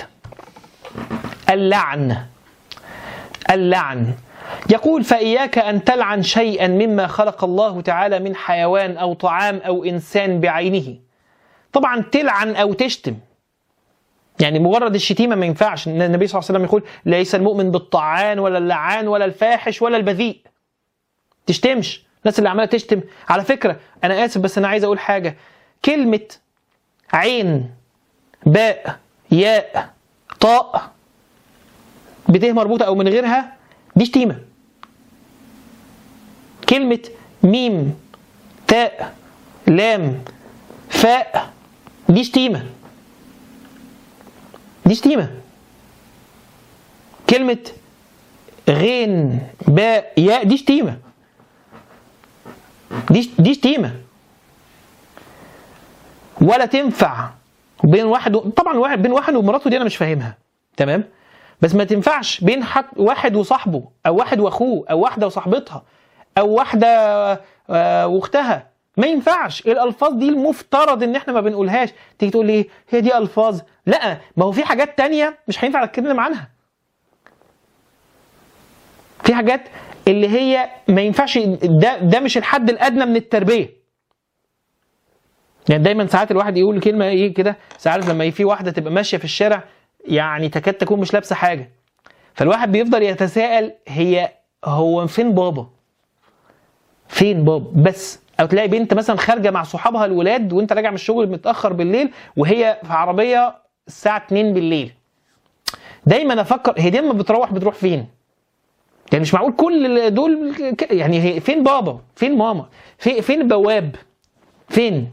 اللعن اللعن يقول فإياك أن تلعن شيئا مما خلق الله تعالى من حيوان أو طعام أو إنسان بعينه طبعا تلعن أو تشتم يعني مجرد الشتيمة ما ينفعش إن النبي صلى الله عليه وسلم يقول ليس المؤمن بالطعان ولا اللعان ولا الفاحش ولا البذيء تشتمش الناس اللي عمالة تشتم على فكرة أنا آسف بس أنا عايز أقول حاجة كلمة عين باء ياء طاء بته مربوطة أو من غيرها دي شتيمة كلمة ميم تاء لام فاء دي شتيمة دي شتيمة كلمة غين باء ياء دي شتيمة دي دي شتيمة ولا تنفع بين واحد و... طبعا واحد بين واحد ومراته دي انا مش فاهمها تمام بس ما تنفعش بين حد واحد وصاحبه او واحد واخوه او واحده وصاحبتها او واحده آه، واختها ما ينفعش الالفاظ دي المفترض ان احنا ما بنقولهاش تيجي تقول لي ايه هي دي الفاظ لا ما هو في حاجات تانية مش هينفع نتكلم عنها في حاجات اللي هي ما ينفعش ده ده مش الحد الادنى من التربيه يعني دايما ساعات الواحد يقول كلمه ايه كده ساعات لما في واحده تبقى ماشيه في الشارع يعني تكاد تكون مش لابسه حاجه فالواحد بيفضل يتساءل هي هو فين بابا فين بابا بس او تلاقي بنت مثلا خارجه مع صحابها الولاد وانت راجع من الشغل متاخر بالليل وهي في عربيه الساعه 2 بالليل دايما افكر هي دي لما بتروح بتروح فين يعني مش معقول كل دول ك- يعني هي فين بابا فين ماما في فين البواب فين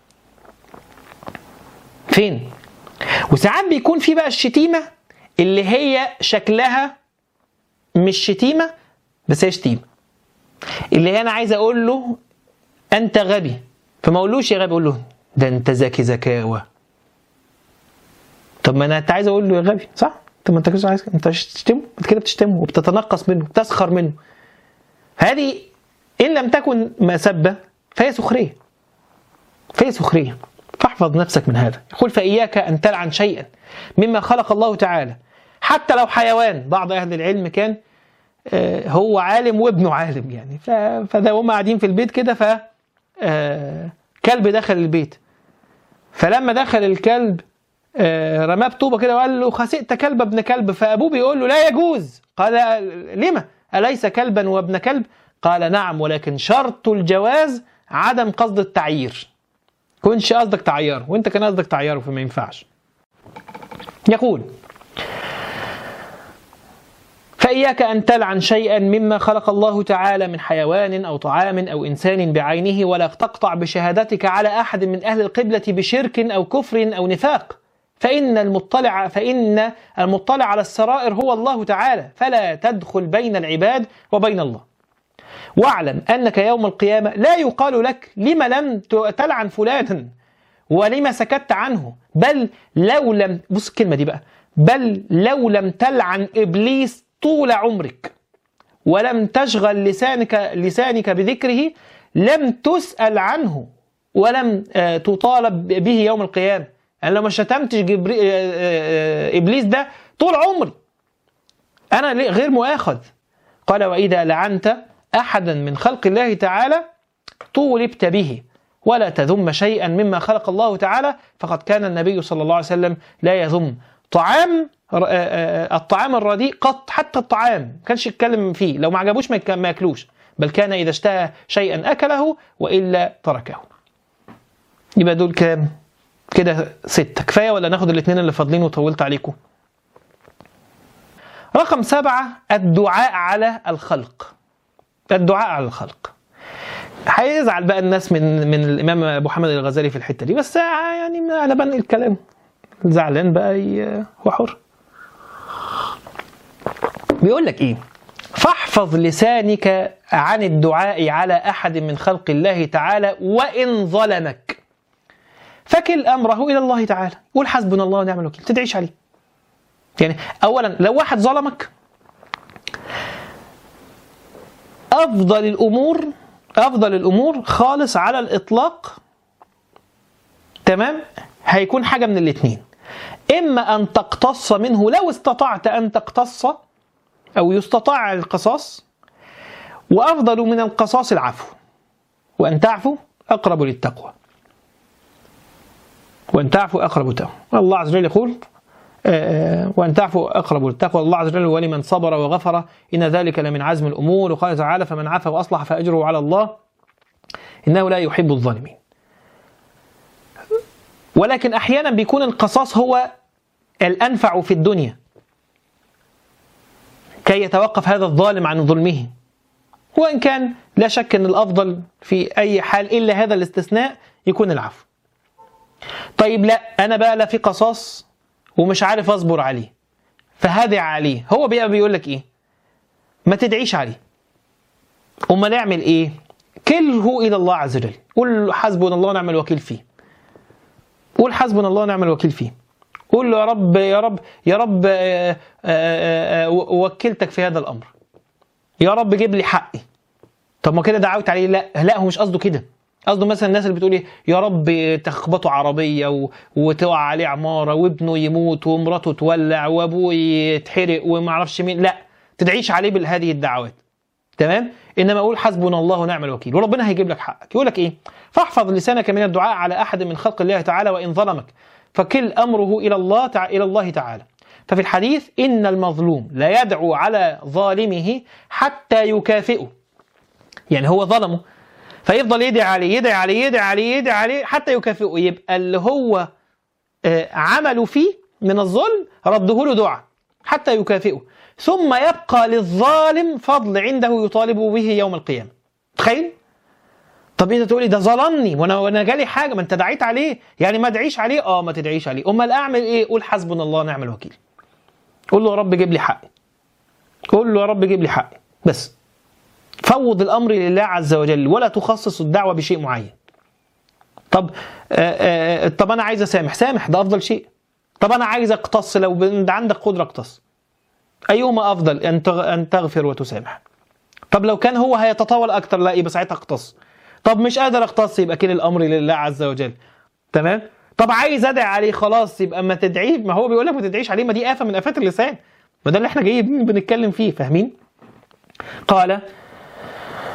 فين وساعات بيكون في بقى الشتيمه اللي هي شكلها مش شتيمه بس هي شتيمه اللي هي انا عايز اقول له انت غبي فما اقولوش يا غبي اقول له ده انت ذكي ذكاوه طب ما انا انت عايز اقول له يا غبي صح طب ما انت كده عايز انت مش تشتمه انت كده بتشتمه وبتتنقص منه بتسخر منه هذه ان لم تكن مسبه فهي سخريه فهي سخريه فاحفظ نفسك من هذا يقول فإياك أن تلعن شيئا مما خلق الله تعالى حتى لو حيوان بعض أهل العلم كان آه، هو عالم وابنه عالم يعني ف- فده هم قاعدين في البيت كده ف آه، كلب دخل البيت فلما دخل الكلب آه، رماه بطوبه كده وقال له خسئت كلب ابن كلب فابوه بيقول له لا يجوز قال لما اليس كلبا وابن كلب قال نعم ولكن شرط الجواز عدم قصد التعيير كنش قصدك تعيره وانت كان قصدك تعيره فما ينفعش يقول فإياك أن تلعن شيئا مما خلق الله تعالى من حيوان أو طعام أو إنسان بعينه ولا تقطع بشهادتك على أحد من أهل القبلة بشرك أو كفر أو نفاق فإن المطلع فإن المطلع على السرائر هو الله تعالى فلا تدخل بين العباد وبين الله واعلم أنك يوم القيامة لا يقال لك لم لم تلعن فلانا ولما سكت عنه بل لو لم بص الكلمة دي بقى بل لو لم تلعن إبليس طول عمرك ولم تشغل لسانك لسانك بذكره لم تسأل عنه ولم آه، تطالب به يوم القيامة يعني لو ما شتمتش جبري... آه، آه، إبليس ده طول عمري أنا ليه- غير مؤاخذ قال وإذا لعنت أحدا من خلق الله تعالى طولبت به ولا تذم شيئا مما خلق الله تعالى فقد كان النبي صلى الله عليه وسلم لا يذم طعام ر- آه، آه، الطعام الرديء قط حتى الطعام ما كانش يتكلم فيه لو ما عجبوش ما يك- ما ياكلوش بل كان إذا اشتهى شيئا أكله وإلا تركه يبقى دول كام كده ستة كفاية ولا ناخد الاثنين اللي فاضلين وطولت عليكم رقم سبعة الدعاء على الخلق الدعاء على الخلق هيزعل بقى الناس من من الامام ابو حامد الغزالي في الحته دي بس يعني ما انا بنقل الكلام زعلان بقى ي- هو حر بيقول لك ايه فاحفظ لسانك عن الدعاء على احد من خلق الله تعالى وان ظلمك فكل امره الى الله تعالى قول حسبنا الله ونعم الوكيل تدعيش عليه يعني اولا لو واحد ظلمك افضل الامور افضل الامور خالص على الاطلاق تمام هيكون حاجه من الاثنين اما ان تقتص منه لو استطعت ان تقتص او يستطاع القصاص وافضل من القصاص العفو وان تعفو اقرب للتقوى وان تعفو اقرب للتقوى الله عز وجل يقول آه، وأن تعفوا أقرب للتقوى الله عز وجل ولمن صبر وغفر إن ذلك لمن عزم الأمور وقال تعالى فمن عفا وأصلح فأجره على الله إنه لا يحب الظالمين ولكن أحيانا بيكون القصاص هو الأنفع في الدنيا كي يتوقف هذا الظالم عن ظلمه وإن كان لا شك أن الأفضل في أي حال إلا هذا الاستثناء يكون العفو طيب لا أنا بقى لا في قصاص ومش عارف اصبر عليه فهدع عليه هو بقى بيقول لك ايه ما تدعيش عليه امال اعمل ايه كله الى الله عز وجل قول حسبنا الله ونعم الوكيل فيه قول حسبنا الله ونعم الوكيل فيه قول له يا رب يا رب يا رب آه، آه، آه، وكلتك في هذا الامر يا رب جيب لي حقي طب ما كده دعوت عليه لا لا هو مش قصده كده قصده مثلا الناس اللي بتقول ايه يا رب تخبطه عربيه و... وتقع عليه عماره وابنه يموت ومراته تولع وابوه يتحرق وما اعرفش مين لا تدعيش عليه بهذه الدعوات تمام انما اقول حسبنا الله ونعم الوكيل وربنا هيجيب لك حقك يقول لك ايه فاحفظ لسانك من الدعاء على احد من خلق الله تعالى وان ظلمك فكل امره الى الله تع... الى الله تعالى ففي الحديث ان المظلوم لا يدعو على ظالمه حتى يكافئه يعني هو ظلمه فيفضل يدعي عليه يدعي عليه يدعي عليه يدعي عليه حتى يكافئه يبقى اللي هو آه، عمله فيه من الظلم رده له دعاء حتى يكافئه ثم يبقى للظالم فضل عنده يطالب به يوم القيامة تخيل طب انت تقولي ده ظلمني وانا وانا جالي حاجه ما انت دعيت عليه يعني ما ادعيش عليه اه ما تدعيش عليه امال اعمل ايه قول حسبنا الله ونعم الوكيل قول له يا رب جيب لي حقي قول له يا رب جيب لي حقي بس فوض الامر لله عز وجل ولا تخصص الدعوه بشيء معين طب آآ آآ طب انا عايز اسامح سامح ده افضل شيء طب انا عايز اقتص لو ب- عندك قدره اقتص ايهما افضل ان تغ- ان تغفر وتسامح طب لو كان هو هيتطاول اكتر لا يبقى ساعتها اقتص طب مش قادر اقتص يبقى كل الامر لله عز وجل تمام طب عايز ادعي عليه خلاص يبقى ما تدعيه ما هو بيقول لك ما تدعيش عليه ما دي آفة من آفات اللسان ما ده اللي احنا جايين بنتكلم فيه فاهمين قال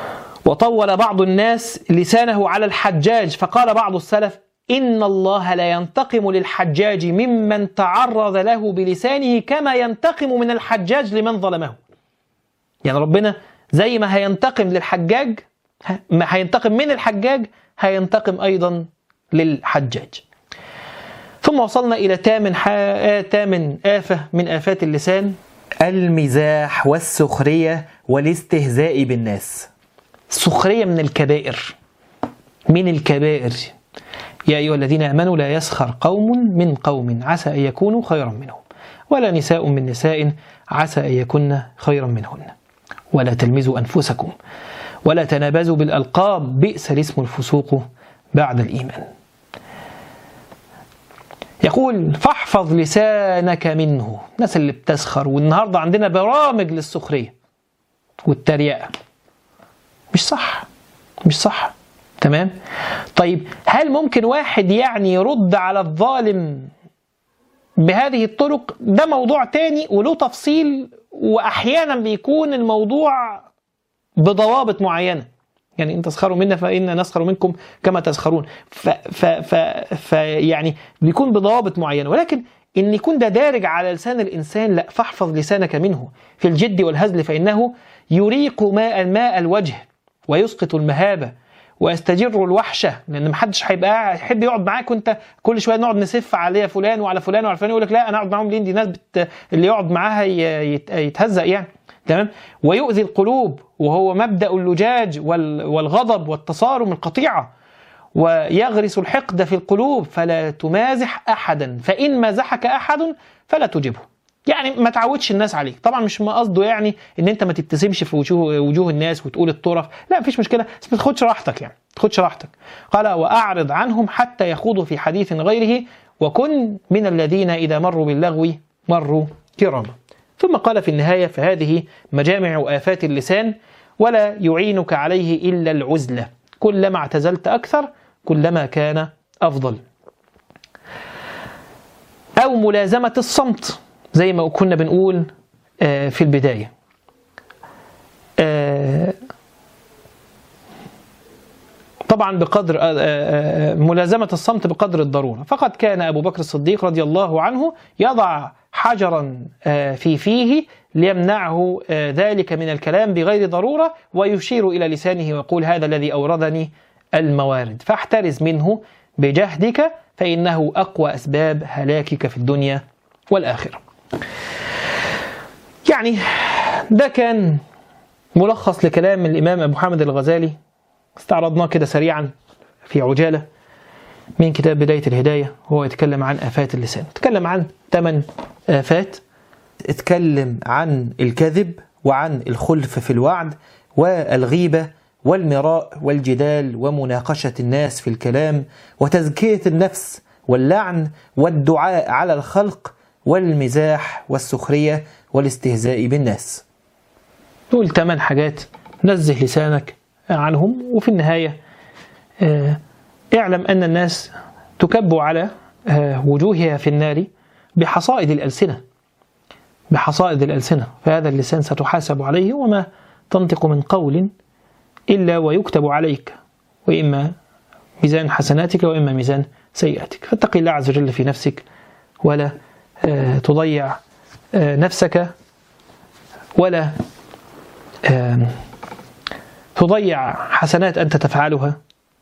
وطول بعض الناس لسانه على الحجاج فقال بعض السلف إن الله لا ينتقم للحجاج ممن تعرض له بلسانه كما ينتقم من الحجاج لمن ظلمه يعني ربنا زي ما هينتقم للحجاج ما هينتقم من الحجاج هينتقم أيضا للحجاج ثم وصلنا إلى تامن, تامن آفة من آفات اللسان المزاح والسخرية والاستهزاء بالناس السخرية من الكبائر من الكبائر يا أيها الذين آمنوا لا يسخر قوم من قوم عسى أن يكونوا خيرا منهم ولا نساء من نساء عسى أن يكن خيرا منهن ولا تلمزوا أنفسكم ولا تنابزوا بالألقاب بئس الاسم الفسوق بعد الإيمان يقول فاحفظ لسانك منه الناس اللي بتسخر والنهاردة عندنا برامج للسخرية والتريقة مش صح مش صح تمام طيب هل ممكن واحد يعني يرد على الظالم بهذه الطرق ده موضوع تاني وله تفصيل واحيانا بيكون الموضوع بضوابط معينه يعني ان تسخروا منا فإنا نسخر منكم كما تسخرون ف, ف, ف, ف يعني بيكون بضوابط معينه ولكن ان يكون ده دارج على لسان الانسان لا فاحفظ لسانك منه في الجد والهزل فانه يريق ماء ماء الوجه ويسقط المهابه ويستجر الوحشه لان محدش هيبقى يحب يقعد معاك وانت كل شويه نقعد نسف عليه فلان وعلى فلان وعلى فلان يقول لك لا انا اقعد معاهم ليه دي ناس بت... اللي يقعد معاها يت... يتهزأ يعني تمام ويؤذي القلوب وهو مبدأ اللجاج وال... والغضب والتصارم القطيعه ويغرس الحقد في القلوب فلا تمازح احدا فان مازحك احد فلا تجبه يعني ما تعودش الناس عليك طبعا مش ما قصده يعني ان انت ما تبتسمش في وجوه وجوه الناس وتقول الطرف لا مفيش مشكله بس ما تاخدش راحتك يعني ما تاخدش راحتك قال واعرض عنهم حتى يخوضوا في حديث غيره وكن من الذين اذا مروا باللغو مروا كراما ثم قال في النهايه فهذه مجامع افات اللسان ولا يعينك عليه الا العزله كلما اعتزلت اكثر كلما كان افضل او ملازمه الصمت زي ما كنا بنقول في البداية طبعا بقدر ملازمة الصمت بقدر الضرورة فقد كان أبو بكر الصديق رضي الله عنه يضع حجرا في فيه ليمنعه ذلك من الكلام بغير ضرورة ويشير إلى لسانه ويقول هذا الذي أوردني الموارد فاحترز منه بجهدك فإنه أقوى أسباب هلاكك في الدنيا والآخرة يعني ده كان ملخص لكلام الإمام أبو حامد الغزالي استعرضناه كده سريعا في عجالة من كتاب بداية الهداية وهو يتكلم عن آفات اللسان تكلم عن ثمان آفات اتكلم عن الكذب وعن الخلف في الوعد والغيبة والمراء والجدال ومناقشة الناس في الكلام وتزكية النفس واللعن والدعاء على الخلق والمزاح والسخرية والاستهزاء بالناس دول ثمان حاجات نزه لسانك عنهم وفي النهاية اعلم أن الناس تكب على وجوهها في النار بحصائد الألسنة بحصائد الألسنة فهذا اللسان ستحاسب عليه وما تنطق من قول إلا ويكتب عليك وإما ميزان حسناتك وإما ميزان سيئاتك فاتق الله عز وجل في نفسك ولا تضيع نفسك ولا تضيع حسنات أنت تفعلها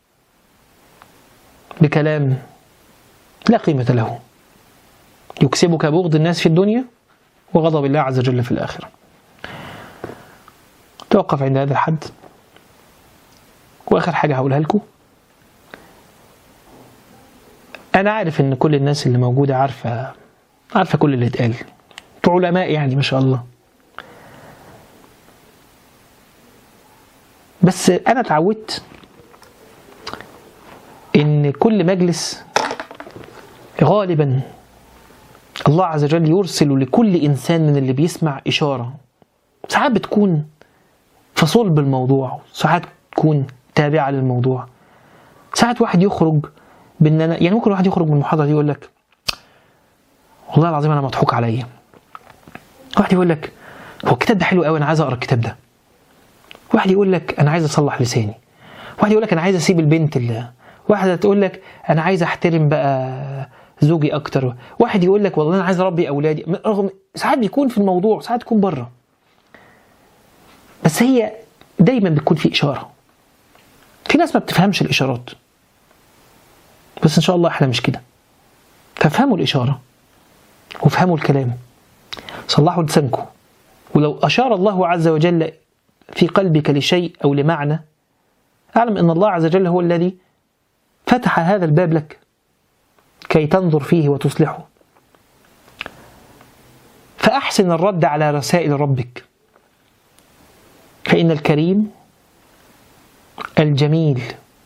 بكلام لا قيمة له يكسبك بغض الناس في الدنيا وغضب الله عز وجل في الآخرة توقف عند هذا الحد وآخر حاجة هقولها لكم أنا عارف إن كل الناس اللي موجودة عارفة عارفة كل اللي اتقال انتوا علماء يعني ما شاء الله بس أنا اتعودت إن كل مجلس غالبا الله عز وجل يرسل لكل إنسان من اللي بيسمع إشارة ساعات بتكون في صلب الموضوع ساعات تكون تابعة للموضوع ساعات واحد يخرج بان انا يعني ممكن واحد يخرج من المحاضره دي يقول لك والله العظيم انا مضحوك عليا واحد يقول لك هو الكتاب ده حلو قوي انا عايز اقرا الكتاب ده واحد يقول لك انا عايز اصلح لساني واحد يقول لك انا عايز اسيب البنت اللي واحده تقول لك انا عايز احترم بقى زوجي اكتر واحد يقول لك والله انا عايز اربي اولادي رغم ساعات بيكون في الموضوع ساعات يكون بره بس هي دايما بتكون في اشاره في ناس ما بتفهمش الاشارات بس ان شاء الله احنا مش كده فافهموا الاشاره وافهموا الكلام صلحوا لسانكم ولو اشار الله عز وجل في قلبك لشيء او لمعنى اعلم ان الله عز وجل هو الذي فتح هذا الباب لك كي تنظر فيه وتصلحه فأحسن الرد على رسائل ربك فإن الكريم الجميل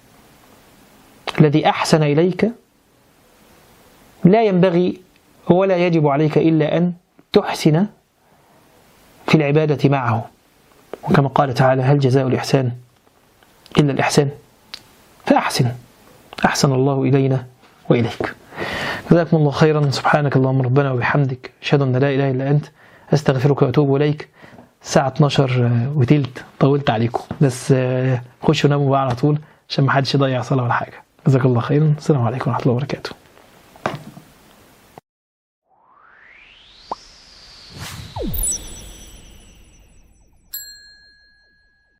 الذي أحسن إليك لا ينبغي ولا يجب عليك إلا أن تحسن في العبادة معه وكما قال تعالى هل جزاء الإحسان إلا الإحسان فأحسن أحسن الله إلينا وإليك جزاكم الله خيرا سبحانك اللهم ربنا وبحمدك أشهد أن لا إله إلا أنت أستغفرك وأتوب إليك الساعة 12 وتلت طولت عليكم بس خشوا ناموا بقى على طول عشان ما حدش يضيع صلاة ولا حاجة جزاك الله خيرا السلام عليكم ورحمة الله وبركاته